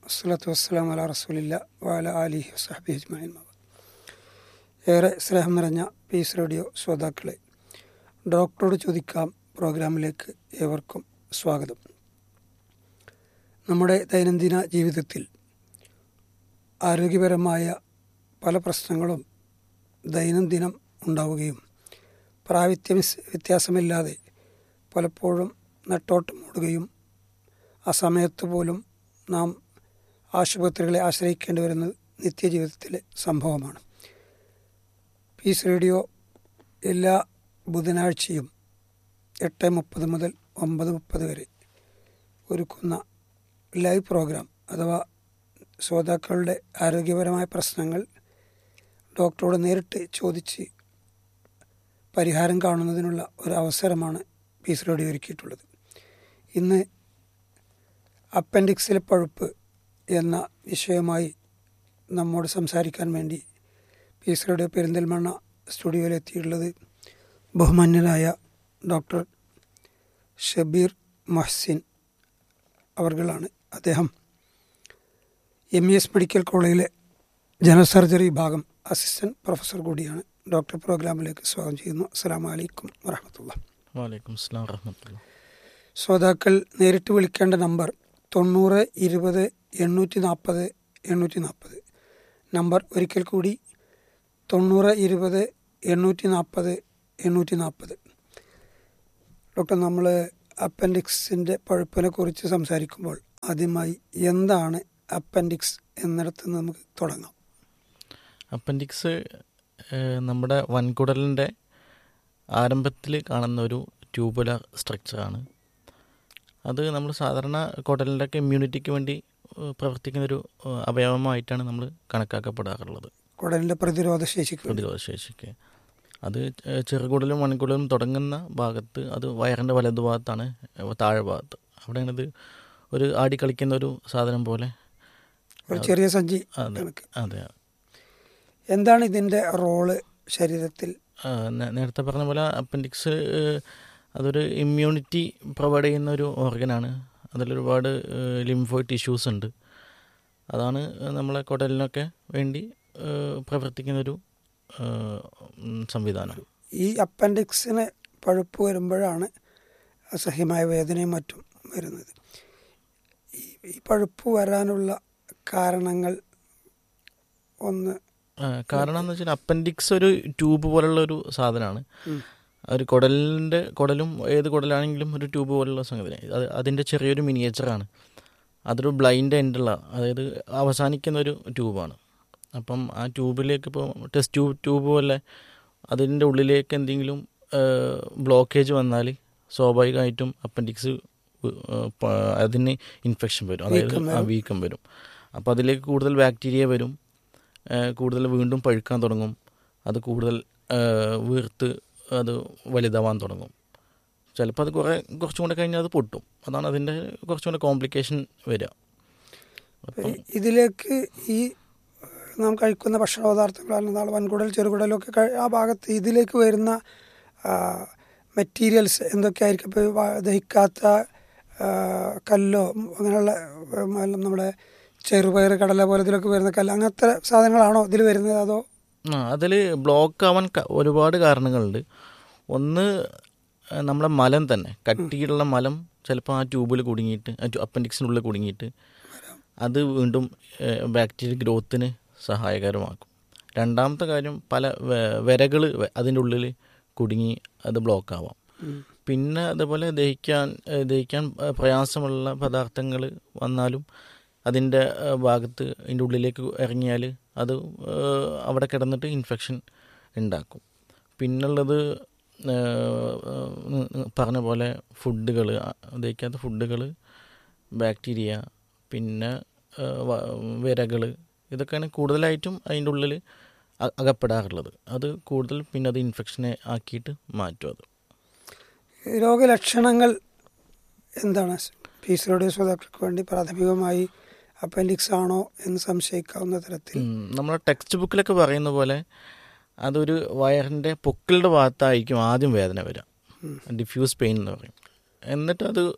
വസ്സലാത്തു വസ്സലാം അല റസൂലില്ല വാല അലിഹി വസ്ഹബി അജ്മൈൻ ഏറെ സ്നേഹം നിറഞ്ഞ പീസ് റേഡിയോ ശ്രോതാക്കളെ ഡോക്ടറോട് ചോദിക്കാം പ്രോഗ്രാമിലേക്ക് ഏവർക്കും സ്വാഗതം നമ്മുടെ ദൈനംദിന ജീവിതത്തിൽ ആരോഗ്യപരമായ പല പ്രശ്നങ്ങളും ദൈനംദിനം ഉണ്ടാവുകയും പ്രാവിത്യ വ്യത്യാസമില്ലാതെ പലപ്പോഴും നെട്ടോട്ടം ഓടുകയും ആ സമയത്ത് പോലും നാം ആശുപത്രികളെ ആശ്രയിക്കേണ്ടി വരുന്നത് നിത്യജീവിതത്തിലെ സംഭവമാണ് പീസ് റേഡിയോ എല്ലാ ബുധനാഴ്ചയും എട്ട് മുപ്പത് മുതൽ ഒമ്പത് മുപ്പത് വരെ ഒരുക്കുന്ന ലൈവ് പ്രോഗ്രാം അഥവാ ശ്രോതാക്കളുടെ ആരോഗ്യപരമായ പ്രശ്നങ്ങൾ ഡോക്ടറോട് നേരിട്ട് ചോദിച്ച് പരിഹാരം കാണുന്നതിനുള്ള ഒരു അവസരമാണ് പീസ് റേഡിയോ ഒരുക്കിയിട്ടുള്ളത് ഇന്ന് അപ്പൻഡിക്സിലെ പഴുപ്പ് എന്ന വിഷയമായി നമ്മോട് സംസാരിക്കാൻ വേണ്ടി പീസ് റേഡിയോ പെരിന്തൽമണ്ണ സ്റ്റുഡിയോയിൽ എത്തിയിട്ടുള്ളത് ബഹുമാന്യനായ ഡോക്ടർ ഷബീർ മൊഹ്സിൻ അവർകളാണ് അദ്ദേഹം എം ഇ എസ് മെഡിക്കൽ കോളേജിലെ ജനറൽ സർജറി വിഭാഗം അസിസ്റ്റന്റ് പ്രൊഫസർ കൂടിയാണ് ഡോക്ടർ പ്രോഗ്രാമിലേക്ക് സ്വാഗതം ചെയ്യുന്നു അസ്സാം വലൈക്കും വറഹമത്തുള്ള വാലൈക്കും സ്ലാം വറഹമത്തുള്ള ശ്രോതാക്കൾ നേരിട്ട് വിളിക്കേണ്ട നമ്പർ തൊണ്ണൂറ് ഇരുപത് എണ്ണൂറ്റി നാൽപ്പത് എണ്ണൂറ്റി നാൽപ്പത് നമ്പർ ഒരിക്കൽ കൂടി തൊണ്ണൂറ് ഇരുപത് എണ്ണൂറ്റി നാൽപ്പത് എണ്ണൂറ്റി നാൽപ്പത് ഡോക്ടർ നമ്മൾ അപ്പൻഡിക്സിൻ്റെ പഴുപ്പിനെ കുറിച്ച് സംസാരിക്കുമ്പോൾ ആദ്യമായി എന്താണ് അപ്പൻഡിക്സ് എന്നിടത്ത് നിന്ന് നമുക്ക് തുടങ്ങാം അപ്പൻഡിക്സ് ഏഹ്, നമ്മുടെ വൻകുടലിൻ്റെ ആരംഭത്തിൽ കാണുന്ന ഒരു ട്യൂബുലർ സ്ട്രക്ചറാണ് അത് നമ്മൾ സാധാരണ കുടലിൻ്റെ ഒക്കെ ഇമ്മ്യൂണിറ്റിക്ക് വേണ്ടി ഏഹ്, പ്രവർത്തിക്കുന്ന ഒരു ഏഹ്, അവയവമായിട്ടാണ് നമ്മൾ കണക്കാക്കപ്പെടാറുള്ളത് കുടലിൻ്റെ പ്രതിരോധ ശേഷിക്ക് വേണ്ടി. പ്രതിരോധശേഷിക്ക് അത് ഏഹ്, ചെറുകുടലും വൻകുടലും തുടങ്ങുന്ന ഭാഗത്ത് അത് വയറിൻ്റെ വലതുഭാഗത്താണ് ഏഹ്, താഴെ ഭാഗത്ത് അവിടെയാണിത് ഒരു ആടി കളിക്കുന്ന ഒരു സാധനം പോലെ ഒരു ചെറിയ സഞ്ചി അതെ കണക്ക് അതെ എന്താണ് ഇതിൻ്റെ റോള് ശരീരത്തിൽ ആ, നേ- നേരത്തെ പറഞ്ഞ പോലെ അപ്പൻഡിക്സ് അതൊരു ഇമ്മ്യൂണിറ്റി പ്രൊവൈഡ് ചെയ്യുന്ന ഒരു ഓർഗനാണ് അതിലൊരുപാട് ലിംഫോയിഡ് ടിഷ്യൂസ് ഉണ്ട് അതാണ് നമ്മളെ കുടലിനൊക്കെ വേണ്ടി ഏഹ്, പ്രവർത്തിക്കുന്നൊരു ഏഹ്, ഉം, സംവിധാനം ഈ അപ്പൻഡിക്സിന് പഴുപ്പ് വരുമ്പോഴാണ് അസഹ്യമായ വേദനയും മറ്റും വരുന്നത് ഈ ഈ പഴുപ്പ് വരാനുള്ള കാരണങ്ങൾ ഒന്ന് ആ, കാരണം എന്ന് വെച്ചാൽ അപ്പൻഡിക്സ് ഒരു ട്യൂബ് പോലുള്ള ഒരു സാധനമാണ് ഉം. ഒരു കുടലിൻ്റെ കുടലും ഏത് കുടലാണെങ്കിലും ഒരു ട്യൂബ് പോലുള്ള സംഗതി അത് അതിൻ്റെ ചെറിയൊരു മിനിയേച്ചറാണ് അതൊരു ബ്ലൈൻഡ് എൻഡുള്ള അതായത് അവസാനിക്കുന്ന ഒരു ട്യൂബാണ് അപ്പം ആ ട്യൂബിലേക്ക് ഇപ്പോൾ ടെസ്റ്റ് ട്യൂബ് ട്യൂബ് പോലെ അതിൻ്റെ ഉള്ളിലേക്ക് എന്തെങ്കിലും ബ്ലോക്കേജ് വന്നാൽ സ്വാഭാവികമായിട്ടും അപ്പൻഡിക്സ് അതിന് ഇൻഫെക്ഷൻ വരും അതായത് വീക്കം ആ വീക്കം വരും അപ്പോൾ അതിലേക്ക് കൂടുതൽ ബാക്ടീരിയ വരും ഏഹ് കൂടുതൽ വീണ്ടും പഴുക്കാൻ തുടങ്ങും അത് കൂടുതൽ ഏഹ് വീർത്ത് അത് വലുതാവാൻ തുടങ്ങും ചിലപ്പോൾ അത് കുറേ കുറച്ചും കൂടെ കഴിഞ്ഞാൽ അത് പൊട്ടും അതാണ് അതിൻ്റെ കുറച്ചും കൂടെ കോംപ്ലിക്കേഷൻ വരിക അപ്പം ഇതിലേക്ക് ഈ നാം കഴിക്കുന്ന ഭക്ഷണ പദാർത്ഥങ്ങളാണ് നാളെ വൻകുടൽ ചെറുകുടലൊക്കെ കഴി- ആ ഭാഗത്ത് ഇതിലേക്ക് വരുന്ന മെറ്റീരിയൽസ് എന്തൊക്കെയായിരിക്കും ഇപ്പോൾ ദഹിക്കാത്ത ആ, കല്ലോ അങ്ങനെയുള്ള ഉം, നമ്മുടെ ചെറുപയർ കടല പോലെ ഇതിലൊക്കെ വരുന്ന കല്ല് അങ്ങനത്തെ സാധനങ്ങളാണോ ഇതിൽ വരുന്നത് അതോ ആ അതിൽ ബ്ലോക്ക് ആവാൻ ക- ഒരുപാട് കാരണങ്ങളുണ്ട് ഒന്ന് ഏഹ് നമ്മളെ മലം തന്നെ കട്ടിയുള്ള മലം ചിലപ്പോൾ ആ ട്യൂബിൽ കുടുങ്ങിയിട്ട് അപ്പൻഡിക്സിനുള്ളിൽ കുടുങ്ങിയിട്ട് അത് വീണ്ടും ബാക്ടീരിയ ഗ്രോത്തിന് സഹായകരമാക്കും രണ്ടാമത്തെ കാര്യം പല വിരകൾ അതിൻ്റെ ഉള്ളിൽ കുടുങ്ങി അത് ബ്ലോക്ക് ആവാം പിന്നെ അതേപോലെ ദഹിക്കാൻ ഏഹ് ദഹിക്കാൻ ഏഹ് പ്രയാസമുള്ള പദാർത്ഥങ്ങൾ വന്നാലും അതിൻ്റെ ഏഹ് ഭാഗത്ത് അതിൻ്റെ ഉള്ളിലേക്ക് ഇറങ്ങിയാൽ അത് ഏഹ് അവിടെ കിടന്നിട്ട് ഇൻഫെക്ഷൻ ഉണ്ടാക്കും പിന്നുള്ളത് ഏഹ് പറഞ്ഞ പോലെ ഫുഡുകൾ ദഹിക്കാത്ത ഫുഡുകൾ ബാക്ടീരിയ പിന്നെ വിരകൾ ഇതൊക്കെയാണ് കൂടുതലായിട്ടും അതിൻ്റെ ഉള്ളിൽ അ- അകപ്പെടാറുള്ളത് അത് കൂടുതൽ പിന്നെ അത് ഇൻഫെക്ഷനെ ആക്കിയിട്ട് മാറ്റും അത് രോഗലക്ഷണങ്ങൾ എന്താണ് പീസ് റേഡിയോ ശ്രോതാക്കൾക്ക് വേണ്ടി പ്രാഥമികമായി അപ്പൻഡിക്സ് ആണോ എന്ന് സംശയിക്കാവുന്ന തരത്തിൽ ഉം, നമ്മളെ ടെക്സ്റ്റ് ബുക്കിലൊക്കെ പറയുന്ന പോലെ അതൊരു വയറിൻ്റെ പൊക്കിളുടെ ഭാഗത്തായിരിക്കും ആദ്യം വേദന വരിക ഡിഫ്യൂസ് പെയിൻ എന്ന് പറയും എന്നിട്ട് അത്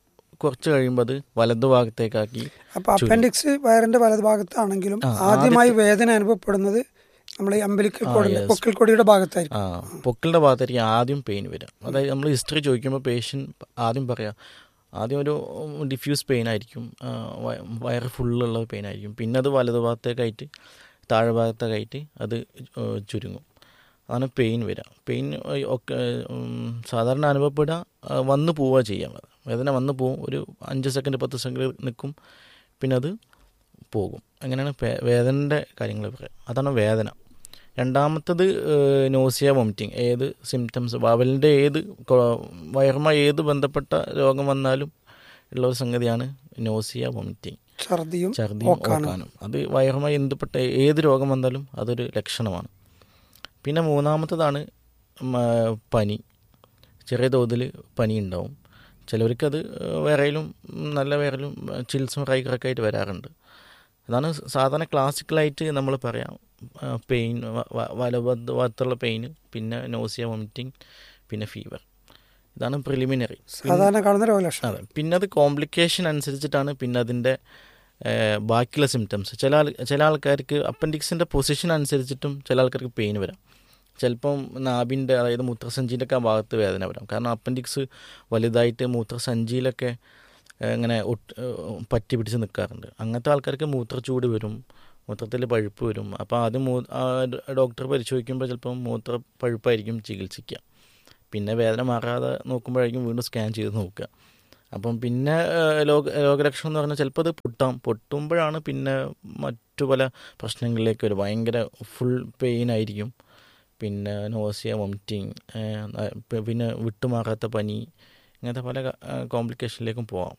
കുറച്ച് കഴിയുമ്പോൾ അത് വലതുഭാഗത്തേക്കാക്കി അപ്പൊ അപ്പൻഡിക്സ് വയറിന്റെ വലതുഭാഗത്താണെങ്കിലും ആദ്യമായി വേദന അനുഭവപ്പെടുന്നത് നമ്മൾ ഈ അമ്പലിക്കൽ കൊടിന്റെ പൊക്കിൽ കൊടിയുടെ ഭാഗത്തായിരിക്കും ആ പൊക്കിളിൻ്റെ ഭാഗത്തായിരിക്കും ആദ്യം പെയിൻ വരിക അതായത് നമ്മൾ ഹിസ്റ്ററി ചോദിക്കുമ്പോൾ പേഷ്യൻ്റ് ആദ്യം പറയാം ആദ്യം ഒരു ഡിഫ്യൂസ് പെയിൻ ആയിരിക്കും ആ, വയ- വയറ് ഫുള്ളുള്ള പെയിൻ ആയിരിക്കും പിന്നെ അത് വലതുഭാഗത്തേക്കായിട്ട് താഴെ ഭാഗത്തേക്കായിട്ട് അത് ഏ, ചുരുങ്ങും അതാണ് പെയിൻ വരിക പെയിൻ ഒക്കെ ഉം, സാധാരണ അനുഭവപ്പെടുക ആ, വന്ന് പോവുക ചെയ്യാം വേദന വന്ന് പോവും ഒരു അഞ്ച് സെക്കൻഡ് പത്ത് സെക്കൻഡ് നിൽക്കും പിന്നെ അത് പോകും അങ്ങനെയാണ് പേ- വേദനയുടെ കാര്യങ്ങൾ പറയാം അതാണ് വേദന രണ്ടാമത്തത് നോസിയ വോമിറ്റിങ് ഏത് സിംറ്റംസ് വാവലിൻ്റെ ഏത് കൊ- വയറുമായി ഏത് ബന്ധപ്പെട്ട രോഗം വന്നാലും ഉള്ള ഒരു സംഗതിയാണ് നോസിയ വോമിറ്റിങ് ഛർദിയും ഛർദിയും ഓക്കാനും അത് വയറുമായി ബന്ധപ്പെട്ട ഏത് രോഗം വന്നാലും അതൊരു ലക്ഷണമാണ് പിന്നെ മൂന്നാമത്തതാണ് മ- പനി ചെറിയ തോതിൽ പനി ഉണ്ടാവും ചിലവർക്കത് വിറയിലും നല്ല വിറയിലും ചിൽസും റൈക്കറൊക്കെ ആയിട്ട് വരാറുണ്ട് അതാണ് സാധാരണ ക്ലാസിക്കലായിട്ട് നമ്മൾ പറയാം പെയിൻ വലഭാഗത്തുള്ള പെയിൻ പിന്നെ നോസിയ വോമിറ്റിംഗ് പിന്നെ ഫീവർ ഇതാണ് പ്രിലിമിനറി സാധാരണ കാണുന്ന രോഗലക്ഷണം അതെ പിന്നെ അത് കോംപ്ലിക്കേഷൻ അനുസരിച്ചിട്ടാണ് പിന്നെ അതിൻ്റെ ഏഹ്, ബാക്കിയുള്ള സിംറ്റംസ് ചില ആൾ ചില ആൾക്കാർക്ക് അപ്പൻഡിക്സിൻ്റെ പൊസിഷൻ അനുസരിച്ചിട്ടും ചില ആൾക്കാർക്ക് പെയിൻ വരാം ചിലപ്പം നാഭിൻ്റെ അതായത് മൂത്രസഞ്ചിൻ്റെ ഒക്കെ ആ ഭാഗത്ത് വേദന വരാം കാരണം അപ്പൻഡിക്സ് വലുതായിട്ട് മൂത്രസഞ്ചിയിലൊക്കെ ഏഹ്, ഇങ്ങനെ ഒട്ട് ഏഹ്, പറ്റി പിടിച്ച് നിൽക്കാറുണ്ട് അങ്ങനത്തെ ആൾക്കാർക്ക് മൂത്രച്ചൂട് വരും മൂത്രത്തിൽ പഴുപ്പ് വരും അപ്പോൾ ആദ്യം മൂ ആ ഡോക്ടർ പരിശോധിക്കുമ്പോൾ ചിലപ്പം മൂത്ര പഴുപ്പായിരിക്കും ചികിത്സിക്കുക പിന്നെ വേദന മാറാതെ നോക്കുമ്പോഴായിരിക്കും വീണ്ടും സ്കാൻ ചെയ്ത് നോക്കുക അപ്പം പിന്നെ ഏഹ്, രോഗ രോഗലക്ഷണം എന്ന് പറഞ്ഞാൽ ചിലപ്പോൾ അത് പൊട്ടാം പൊട്ടുമ്പോഴാണ് പിന്നെ മറ്റു പല പ്രശ്നങ്ങളിലേക്ക് വരും ഭയങ്കര ഫുൾ പെയിൻ ആയിരിക്കും പിന്നെ നോസിയ വോമിറ്റിങ് പിന്നെ വിട്ടുമാറാത്ത പനി ഇങ്ങനത്തെ പല കോംപ്ലിക്കേഷനിലേക്കും പോവാം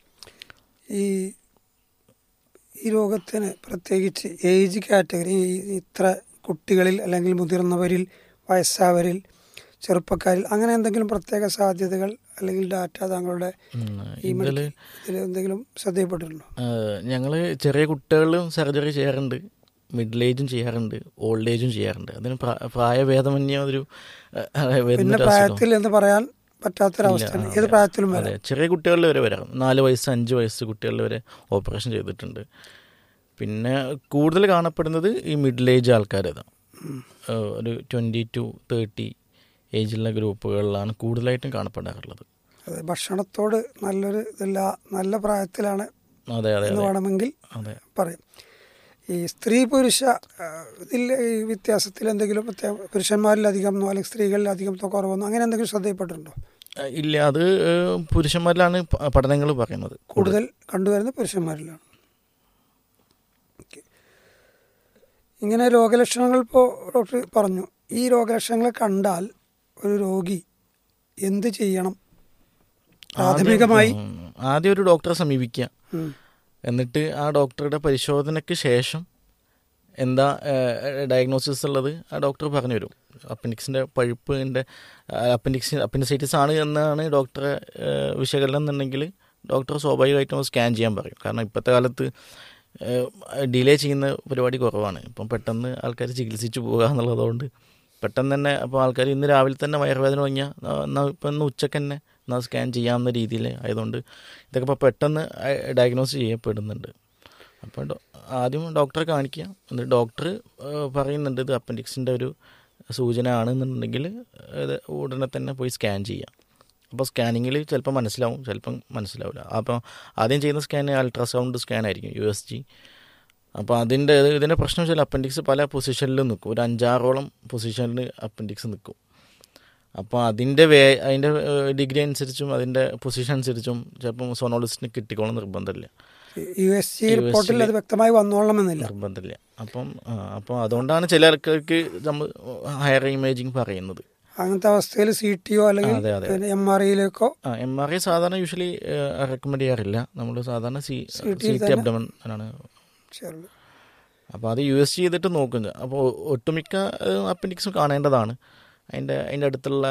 ഈ ഈ രോഗത്തിന് പ്രത്യേകിച്ച് ഏജ് കാറ്റഗറി ഈ- ഇത്ര കുട്ടികളിൽ അല്ലെങ്കിൽ മുതിർന്നവരിൽ വയസ്സായവരിൽ ചെറുപ്പക്കാരിൽ അങ്ങനെ എന്തെങ്കിലും പ്രത്യേക സാധ്യതകൾ അല്ലെങ്കിൽ ഡാറ്റ താങ്കളുടെ ഈ ഇതിൽ ഇതിൽ എന്തെങ്കിലും ശ്രദ്ധയപ്പെട്ടിട്ടുണ്ടോ ഞങ്ങൾ ചെറിയ കുട്ടികളിലും സർജറി ചെയ്യാറുണ്ട് മിഡിൽ ഏജും ചെയ്യാറുണ്ട് ഓൾഡ് ഏജും ചെയ്യാറുണ്ട് അതിന് പ്രാ- പ്രായഭേദമന്യ ഒരു ഏഹ്, വരുന്ന പിന്നെ ഒരു അസുഖം. പ്രായത്തിൽ എന്ന് പറയാൻ പറ്റാത്തൊരവസ്ഥയാണ് ഏത് പ്രായത്തിലും അതെ വരാം ചെറിയ കുട്ടികളിൽ വരെ വരാം നാല് വയസ്സ് അഞ്ച് വയസ്സ് കുട്ടികളിൽ വരെ ഓപ്പറേഷൻ ചെയ്തിട്ടുണ്ട് പിന്നെ കൂടുതൽ കാണപ്പെടുന്നത് ഈ മിഡിൽ ഏജ് ആൾക്കാരതാണ് ഒരു ട്വൻറ്റി ടു തേർട്ടി ഏജിലുള്ള ഗ്രൂപ്പുകളിലാണ് കൂടുതലായിട്ടും കാണപ്പെടാറുള്ളത് അതെ ഭക്ഷണത്തോട് നല്ലൊരു ഇതില്ല നല്ല പ്രായത്തിലാണ് അതെ അതെ എന്ന് അതെ വേണമെങ്കിൽ അതെ പറയും ഈ സ്ത്രീ പുരുഷ ആ, ഇതിൽ ഈ വ്യത്യാസത്തിൽ എന്തെങ്കിലും പ്രത്യേക പുരുഷന്മാരിലധികം അല്ലെങ്കിൽ സ്ത്രീകളിലധികം കുറവെന്നോ അങ്ങനെ എന്തെങ്കിലും ശ്രദ്ധയിൽപ്പെട്ടിട്ടുണ്ടോ ഏഹ് ഇല്ല അത് ഏഹ് പുരുഷന്മാരിലാണ് പഠനങ്ങൾ പറയുന്നത് കൂടുതൽ കണ്ടുവരുന്ന പുരുഷന്മാരിലാണ് ഓക്കെ. ഇങ്ങനെ രോഗലക്ഷണങ്ങൾ ഇപ്പോൾ ഡോക്ടർ പറഞ്ഞു ഈ രോഗലക്ഷണങ്ങൾ കണ്ടാൽ ഒരു രോഗി എന്ത് ചെയ്യണം പ്രാഥമികമായി ഉം, ആദ്യം ഒരു ഡോക്ടറെ സമീപിക്കുക ഉം. എന്നിട്ട് ആ ഡോക്ടറുടെ പരിശോധനയ്ക്ക് ശേഷം എന്താ ഡയഗ്നോസിസ് ഉള്ളത് ആ ഡോക്ടർ പറഞ്ഞു തരും അപ്പൻഡിക്സിൻ്റെ പഴുപ്പിൻ്റെ അപ്പൻഡിക്സ് അപ്പൻഡിസൈറ്റിസ് ആണ് എന്നാണ് ഡോക്ടറെ ഏഹ്, വിശകലനം എന്നുണ്ടെങ്കിൽ ഡോക്ടർ സ്വാഭാവികമായിട്ടും സ്കാൻ ചെയ്യാൻ പറയും കാരണം ഇപ്പോഴത്തെ കാലത്ത് ഡിലേ ചെയ്യുന്ന പരിപാടി കുറവാണ് ഇപ്പം പെട്ടെന്ന് ആൾക്കാർ ചികിത്സിച്ച് പോകുക എന്നുള്ളതുകൊണ്ട് പെട്ടെന്ന് തന്നെ അപ്പോൾ ആൾക്കാർ ഇന്ന് രാവിലെ തന്നെ വയറുവേദന തുടങ്ങിയാൽ എന്നാൽ ഇപ്പം ഇന്ന് ഉച്ചക്ക് തന്നെ എന്നാൽ സ്കാൻ ചെയ്യാവുന്ന രീതിയിൽ ആയതുകൊണ്ട് ഇതൊക്കെ ഇപ്പോൾ പെട്ടെന്ന് ഡയഗ്നോസ് ചെയ്യപ്പെടുന്നുണ്ട് അപ്പോൾ ഡോ- ആദ്യം ഡോക്ടറെ കാണിക്കുക എന്നിട്ട് ഡോക്ടർ പറയുന്നുണ്ട് ഇത് അപ്പൻഡിക്സിൻ്റെ ഒരു സൂചന ആണെന്നുണ്ടെങ്കിൽ ഇത് ഉടനെ തന്നെ പോയി സ്കാൻ ചെയ്യാം അപ്പോൾ സ്കാനിങ്ങിൽ ചിലപ്പോൾ മനസ്സിലാവും ചിലപ്പം മനസ്സിലാവില്ല അപ്പോൾ ആദ്യം ചെയ്യുന്ന സ്കാൻ അൾട്രാസൗണ്ട് സ്കാൻ ആയിരിക്കും യു എസ് ജി അപ്പോൾ അതിൻ്റെ ഇതിൻ്റെ പ്രശ്നം വെച്ചാൽ അപ്പൻഡിക്സ് പല പൊസിഷനിലും നിൽക്കും ഒരു അഞ്ചാറോളം പൊസിഷനിൽ അപ്പൻഡിക്സ് നിൽക്കും അപ്പോൾ അതിൻ്റെ വേ അതിൻ്റെ ഡിഗ്രി അനുസരിച്ചും അതിൻ്റെ പൊസിഷൻ അനുസരിച്ചും ചിലപ്പം സോണോളിസ്റ്റിന് കിട്ടിക്കോളം നിർബന്ധമില്ല യു എസ് സി റിപ്പോർട്ടിൽ അത് വ്യക്തമായി വന്നോളണമെന്നില്ല നിർബന്ധമില്ല അപ്പം ആ, അപ്പോൾ അതുകൊണ്ടാണ് ചില ആൾക്കാർക്ക് നമ്മൾ ഹയർ ഇമേജിങ് പറയുന്നത് അങ്ങനത്തെ അവസ്ഥയിൽ സി ടി ഒ അല്ലെങ്കിൽ അതെ, അതെ. പിന്നെ എം ആർ ഐയിലേക്കോ ആ എം ആർ ഐ സാധാരണ യൂഷ്വലി റെക്കമെൻഡ് ചെയ്യാറില്ല നമ്മൾ സാധാരണ സി CT സി ടി തന്നെ? അബ്ഡമൻ ആണ് ചേർന്ന് അപ്പോൾ അത് യു എസ് ചെയ്തിട്ട് നോക്കുന്നത് അപ്പോൾ ഒട്ടുമിക്ക അപ്പൻഡിക്സും കാണേണ്ടതാണ് അതിൻ്റെ അതിൻ്റെ അടുത്തുള്ള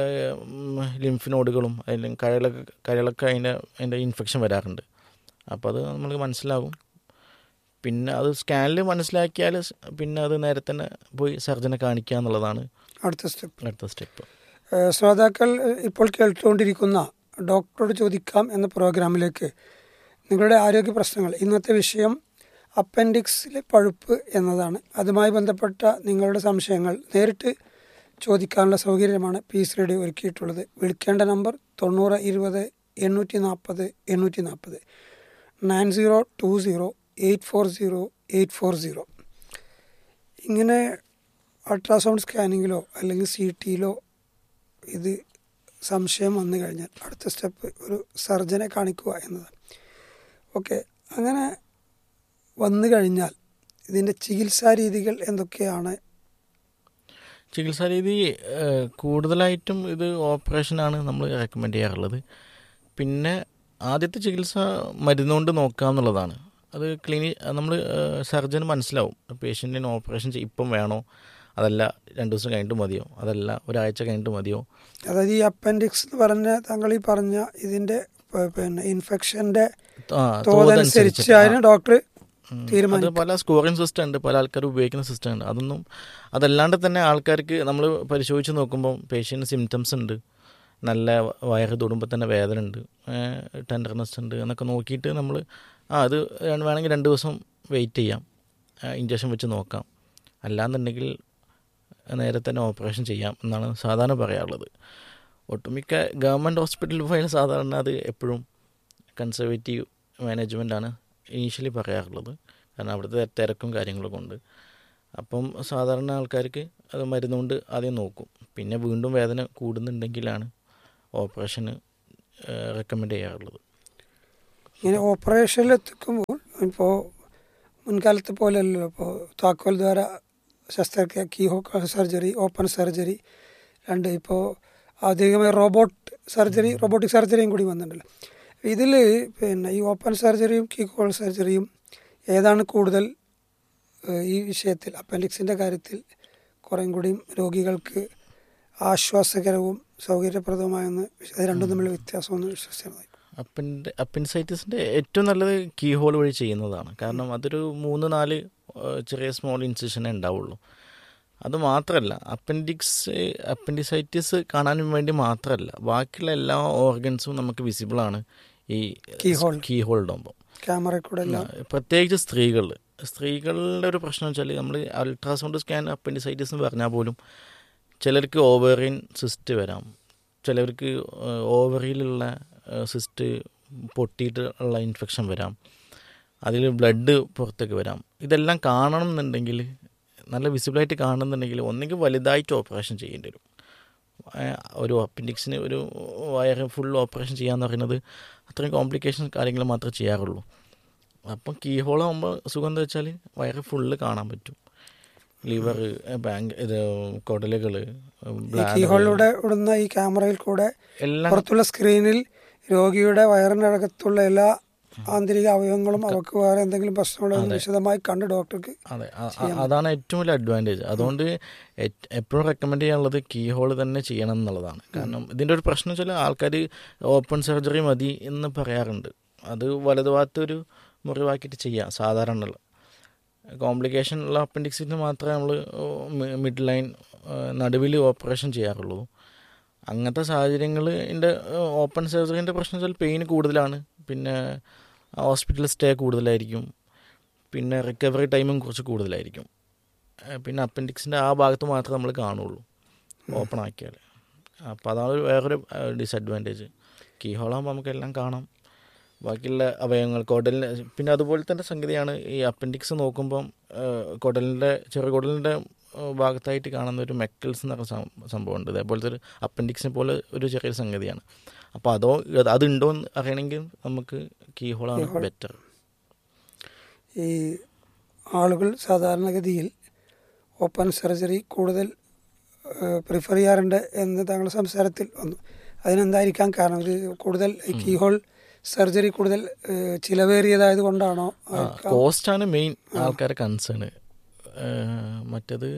ലിംഫ് നോഡുകളും അല്ലെങ്കിൽ കഴലൊക്കെ കഴലൊക്കെ അതിൻ്റെ അതിൻ്റെ ഇൻഫെക്ഷൻ വരാറുണ്ട് അപ്പോൾ അത് നമുക്ക് മനസ്സിലാകും പിന്നെ അത് സ്കാനിൽ മനസ്സിലാക്കിയാൽ സ് പിന്നെ അത് നേരെ തന്നെ പോയി സർജനെ കാണിക്കുക എന്നുള്ളതാണ് അടുത്ത സ്റ്റെപ്പ് അടുത്ത സ്റ്റെപ്പ് ശ്രോതാക്കൾ ഇപ്പോൾ കേട്ടുകൊണ്ടിരിക്കുന്ന ഡോക്ടറോട് ചോദിക്കാം എന്ന പ്രോഗ്രാമിലേക്ക് നിങ്ങളുടെ ആരോഗ്യ പ്രശ്നങ്ങൾ ഇന്നത്തെ വിഷയം അപ്പൻഡിക്സിലെ പഴുപ്പ് എന്നതാണ് അതുമായി ബന്ധപ്പെട്ട നിങ്ങളുടെ സംശയങ്ങൾ നേരിട്ട് ചോദിക്കാനുള്ള സൗകര്യമാണ് പീസ് റേഡിയോ ഒരുക്കിയിട്ടുള്ളത് വിളിക്കേണ്ട നമ്പർ തൊണ്ണൂറ് ഇരുപത് എണ്ണൂറ്റി നാൽപ്പത് എണ്ണൂറ്റി നാൽപ്പത് nine zero two zero eight four zero eight four zero ഇങ്ങനെ അൾട്രാസൗണ്ട് സ്കാനിങ്ങിലോ അല്ലെങ്കിൽ സി ടിയിലോ ഇത് സംശയം വന്നു കഴിഞ്ഞാൽ അടുത്ത സ്റ്റെപ്പ് ഒരു സർജനെ കാണിക്കുക എന്നതാണ് ഓക്കെ അങ്ങനെ വന്നു കഴിഞ്ഞാൽ ഇതിൻ്റെ ചികിത്സാ രീതികൾ എന്തൊക്കെയാണ് ചികിത്സാ രീതി ഏഹ്, കൂടുതലായിട്ടും ഇത് ഓപ്പറേഷനാണ് നമ്മൾ റെക്കമെൻഡ് ചെയ്യാറുള്ളത് പിന്നെ ആദ്യത്തെ ചികിത്സ മരുന്നുകൊണ്ട് നോക്കുക എന്നുള്ളതാണ് അത് ക്ലിനി നമ്മൾ സർജന് മനസ്സിലാവും പേഷ്യൻറ്റിന് ഓപ്പറേഷൻ ചെയ്- ഇപ്പം വേണോ അതല്ല രണ്ട് ദിവസം കഴിഞ്ഞിട്ട് മതിയോ അതല്ല ഒരാഴ്ച കഴിഞ്ഞിട്ട് മതിയോ അതായത് ഈ അപ്പൻഡിക്സ് എന്ന് പറഞ്ഞ താങ്കൾ ഈ പറഞ്ഞ ഇതിൻ്റെ പ- പിന്നെ ഇൻഫെക്ഷൻ്റെ ആ, തോതനുസരിച്ച് അതിന് ഡോക്ടർ ഉം. അത് തീരുമാനിക്കും പല സ്കോറിംഗ് സിസ്റ്റം ഉണ്ട് പല ആൾക്കാർ ഉപയോഗിക്കുന്ന സിസ്റ്റം ഉണ്ട് അതൊന്നും അതല്ലാണ്ട് തന്നെ ആൾക്കാർക്ക് നമ്മൾ പരിശോധിച്ച് നോക്കുമ്പോൾ പേഷ്യൻ്റ് സിംറ്റംസ് ഉണ്ട് നല്ല വയറ് തൊടുമ്പോൾ തന്നെ വേദന ഉണ്ട് ടെൻഡർനെസ് ഉണ്ട് എന്നൊക്കെ നോക്കിയിട്ട് നമ്മൾ ആ അത് വേണമെങ്കിൽ രണ്ട് ദിവസം വെയിറ്റ് ചെയ്യാം ഇഞ്ചക്ഷൻ വെച്ച് നോക്കാം അല്ലാന്നുണ്ടെങ്കിൽ നേരെ തന്നെ ഓപ്പറേഷൻ ചെയ്യാം എന്നാണ് സാധാരണ പറയാറുള്ളത് ഒട്ടുമിക്ക ഗവൺമെൻറ് ഹോസ്പിറ്റലിൽ പോയാൽ സാധാരണ അത് എപ്പോഴും കൺസർവേറ്റീവ് മാനേജ്മെൻറ്റാണ് ഇനീഷ്യലി പറയാറുള്ളത് കാരണം അവിടുത്തെ തിരക്കും കാര്യങ്ങളും കൊണ്ട് അപ്പം സാധാരണ ആൾക്കാർക്ക് അത് മരുന്നുകൊണ്ട് ആദ്യം നോക്കും പിന്നെ വീണ്ടും വേദന കൂടുന്നുണ്ടെങ്കിലാണ് ഓപ്പറേഷന് റെക്കമെൻഡ് ചെയ്യാറുള്ളത് ഇങ്ങനെ ഓപ്പറേഷനിൽ എത്തിക്കുമ്പോൾ ഇപ്പോൾ മുൻകാലത്തെ പോലെയല്ലോ ഇപ്പോൾ താക്കോൽ ദ്വാര ശസ്ത്രക്രിയ കീഹോ സർജറി ഓപ്പൺ സർജറി രണ്ട് ഇപ്പോൾ ആധുനികമായ റോബോട്ട് സർജറി റോബോട്ടിക് സർജറിയും കൂടി വന്നിട്ടുണ്ടല്ലോ ഇതിൽ പിന്നെ ഈ ഓപ്പൺ സർജറിയും കീ ഹോൾ സർജറിയും ഏതാണ് കൂടുതൽ ഏഹ്, ഈ വിഷയത്തിൽ അപ്പൻഡിക്സിൻ്റെ കാര്യത്തിൽ കുറേം കൂടിയും രോഗികൾക്ക് ആശ്വാസകരവും സൗകര്യപ്രദവുമായെന്ന് അത് രണ്ടും തമ്മിലുള്ള വ്യത്യാസമൊന്ന് വിശ്വസിച്ചതായി അപ്പൻ്റെ അപ്പൻസൈറ്റിസിൻ്റെ ഏറ്റവും നല്ലത് കീ ഹോൾ വഴി ചെയ്യുന്നതാണ് കാരണം അതൊരു മൂന്ന് നാല് ഏഹ്, ചെറിയ സ്മോൾ ഇൻസിഷനേ ഉണ്ടാവുള്ളൂ അത് മാത്രമല്ല അപ്പൻഡിക്സ് അപ്പൻഡിസൈറ്റിസ് കാണാൻ വേണ്ടി മാത്രമല്ല ബാക്കിയുള്ള എല്ലാ ഓർഗൻസും നമുക്ക് വിസിബിളാണ് ഈ Keyhole. കീ ഹോൾ ഇടുമ്പോൾ ക്യാമറയിൽ കൂടെ എല്ലാം പ്രത്യേകിച്ച് സ്ത്രീകൾ സ്ത്രീകളുടെ ഒരു പ്രശ്നം വെച്ചാൽ നമ്മൾ അൾട്രാസൗണ്ട് സ്കാൻ അപ്പൻഡിസൈറ്റിസ് എന്ന് പറഞ്ഞാൽ പോലും ചിലർക്ക് ഓവറിൻ സിസ്റ്റ് വരാം ചിലർക്ക് ഓവറിയിലുള്ള സിസ്റ്റ് പൊട്ടിയിട്ട് ഉള്ള ഇൻഫെക്ഷൻ വരാം അതിൽ ബ്ലഡ് പുറത്തേക്ക് വരാം ഇതെല്ലാം കാണണം എന്നുണ്ടെങ്കിൽ നല്ല വിസിബിളായിട്ട് കാണുന്നുണ്ടെങ്കിൽ ഒന്നെങ്കിൽ വലുതായിട്ട് ഓപ്പറേഷൻ ചെയ്യേണ്ടി വരും ഏഹ് ഒരു അപ്പൻഡിക്സിന് ഒരു വയറ് ഫുൾ ഓപ്പറേഷൻ ചെയ്യാന്ന് പറയുന്നത് അത്രയും കോംപ്ലിക്കേഷൻ കാര്യങ്ങൾ മാത്രമേ ചെയ്യാറുള്ളൂ അപ്പം കീ ഹോൾ ആകുമ്പോൾ സുഖം എന്താ വെച്ചാൽ വയറ് ഫുള്ള് കാണാൻ പറ്റും ലിവർ ബാങ്ക് ഇത് കുടലുകൾ ഈ കീഹോളിലൂടെ ഇടുന്ന ഈ ക്യാമറയിൽ കൂടെ എല്ലാം പുറത്തുള്ള സ്ക്രീനിൽ രോഗിയുടെ വയറിനകത്തുള്ള എല്ലാ ആന്തരിക അവയവങ്ങളും അവർക്ക് വേറെ എന്തെങ്കിലും പ്രശ്നങ്ങളോ എന്ന് വിശദമായി കണ്ട് ഡോക്ടർക്ക് അതെ അ- അ- അതാണ് ഏറ്റവും വലിയ അഡ്വാൻറ്റേജ് അതുകൊണ്ട് എപ്പോഴും റെക്കമെൻഡ് ചെയ്യാനുള്ളത് കീ ഹോൾ തന്നെ ചെയ്യണം എന്നുള്ളതാണ് കാരണം ഇതിൻ്റെ ഒരു പ്രശ്നം വെച്ചാൽ ആൾക്കാർ ഓപ്പൺ സർജറി മതി എന്ന് പറയാറുണ്ട് അത് വലതുഭാഗത്തൊരു മുറിവാക്കിയിട്ട് ചെയ്യാം സാധാരണ കോംപ്ലിക്കേഷൻ ഉള്ള അപ്പൻഡിക്സിന് മാത്രമേ നമ്മൾ മിഡ് ലൈൻ നടുവിൽ ഓപ്പറേഷൻ ചെയ്യാറുള്ളൂ അങ്ങനത്തെ സാഹചര്യങ്ങളിൻ്റെ ഓപ്പൺ സർജറിൻ്റെ പ്രശ്നം വെച്ചാൽ പെയിൻ കൂടുതലാണ് പിന്നെ ഹോസ്പിറ്റൽ സ്റ്റേ കൂടുതലായിരിക്കും പിന്നെ റിക്കവറി ടൈമും കുറച്ച് കൂടുതലായിരിക്കും ഏഹ് പിന്നെ അപ്പൻഡിക്സിൻ്റെ ആ ഭാഗത്ത് മാത്രമേ നമ്മൾ കാണുള്ളൂ ഓപ്പൺ ആക്കിയാൽ അപ്പോൾ അതാണ് ഒരു വേറൊരു ഡിസഡ്വാൻറ്റേജ് കീ ഹോളാകുമ്പോൾ നമുക്കെല്ലാം കാണാം ബാക്കിയുള്ള അവയവങ്ങൾ കുടലിന് പിന്നെ അതുപോലെ തന്നെ സംഗതിയാണ് ഈ അപ്പൻഡിക്സ് നോക്കുമ്പം ഏഹ് കുടലിൻ്റെ ചെറുകുടലിൻ്റെ ഏഹ് ഭാഗത്തായിട്ട് കാണുന്ന ഒരു മെക്കൽസ് എന്ന് പറഞ്ഞ സം- സംഭവമുണ്ട് അതേപോലത്തെ ഒരു അപ്പൻഡിക്സിനെ പോലെ ഒരു ചെറിയ സംഗതിയാണ് അപ്പോൾ അതോ അത് അതുണ്ടോ എന്ന് അറിയണമെങ്കിൽ നമുക്ക് കീ ഹോളാണ് Keyhole. ബെറ്റർ ഈ ആളുകൾ സാധാരണഗതിയിൽ ഓപ്പൺ സർജറി കൂടുതൽ പ്രിഫർ ചെയ്യാറുണ്ട് എന്ന് താങ്കളുടെ സംസാരത്തിൽ വന്നു അതിനെന്തായിരിക്കാം കാരണം ഇത് കൂടുതൽ കീഹോൾ സർജറി കൂടുതൽ ഏഹ്, ചിലവേറിയതായത് കൊണ്ടാണോ ആയിരിക്കാം? കോസ്റ്റാണ് മെയിൻ ആൾക്കാരെ കൺസേൺ മറ്റത്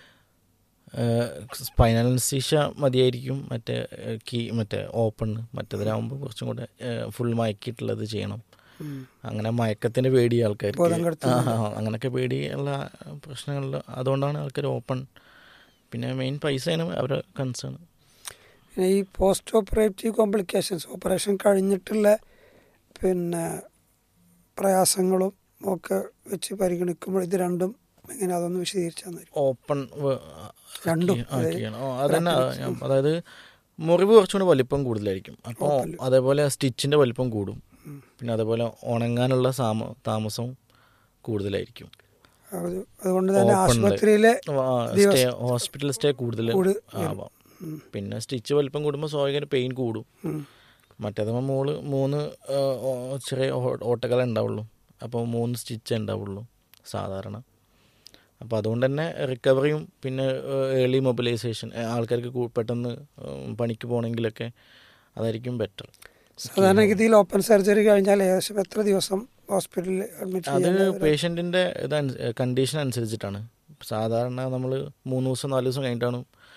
സ്പൈനൽ അനസ്തീഷ മതിയായിരിക്കും മറ്റേ കീ മറ്റേ ഓപ്പൺ മറ്റേതിലാവുമ്പോൾ കുറച്ചും കൂടെ ഫുൾ മയക്കിയിട്ടുള്ളത് ചെയ്യണം ഉം. അങ്ങനെ മയക്കത്തിൻ്റെ പേടി ആൾക്കാർക്ക് ബോധം കെടുത്തുന്നത്. ആ, ആ, അങ്ങനെയൊക്കെ പേടിയുള്ള പ്രശ്നങ്ങളിൽ അതുകൊണ്ടാണ് ആൾക്കാർ ഓപ്പൺ പിന്നെ മെയിൻ പൈസയാണ് അവരുടെ കൺസേൺ പിന്നെ ഈ പോസ്റ്റ് ഓപ്പറേറ്റീവ് കോംപ്ലിക്കേഷൻസ് ഓപ്പറേഷൻ കഴിഞ്ഞിട്ടുള്ള പിന്നെ പ്രയാസങ്ങളും ഒക്കെ വെച്ച് പരിഗണിക്കുമ്പോൾ ഇത് രണ്ടും എങ്ങനെ അതൊന്ന് വിശദീകരിച്ചു തന്നു ഓപ്പൺ രണ്ടും, ആക്കിയാണ് ഓ, അതന്നെ ഞാൻ- അതായത് മുറിവ് കുറച്ചുകൂടി വലിപ്പം കൂടുതലായിരിക്കും അപ്പോൾ അതേപോലെ സ്റ്റിച്ചിൻ്റെ വലിപ്പം കൂടും പിന്നെ അതേപോലെ ഉണങ്ങാനുള്ള സാമ താമസവും കൂടുതലായിരിക്കും അത് അതുകൊണ്ട് തന്നെ Open ല്. ആശുപത്രിയിലെ സ്റ്റേ ഹോസ്പിറ്റൽ സ്റ്റേ കൂടുതൽ കൂട് ആവാം പിന്നെ സ്റ്റിച്ച് വലിപ്പം കൂടുമ്പോൾ സ്വാഭാവികം പെയിൻ കൂടും ഉം. മറ്റേതുമ്പോൾ മോള് മൂന്ന് ആ, ഓ- ചെറിയ ഓ- ഓട്ടകളെ ഉണ്ടാവുള്ളൂ അപ്പോൾ മൂന്ന് സ്റ്റിച്ച് ഉണ്ടാവുള്ളൂ സാധാരണ അപ്പോൾ അതുകൊണ്ട് തന്നെ റിക്കവറിയും പിന്നെ ഏർലി മൊബിലൈസേഷൻ ആൾക്കാർക്ക് കൂ- പെട്ടെന്ന് ഉം, പണിക്ക് പോകണമെങ്കിലൊക്കെ അതായിരിക്കും ബെറ്റർ സാധാരണഗതിയിൽ ഓപ്പൺ സർജറി കഴിഞ്ഞാൽ ഏകദേശം എത്ര ദിവസം ഹോസ്പിറ്റലിൽ അഡ്മിറ്റ് അത് ചെയ്യാൻ പേഷ്യൻറ്റിൻ്റെ ഇത് കണ്ടീഷൻ അനുസരിച്ചിട്ടാണ് സാധാരണ നമ്മൾ മൂന്ന് ദിവസം നാല് ദിവസം കഴിഞ്ഞിട്ടാണ്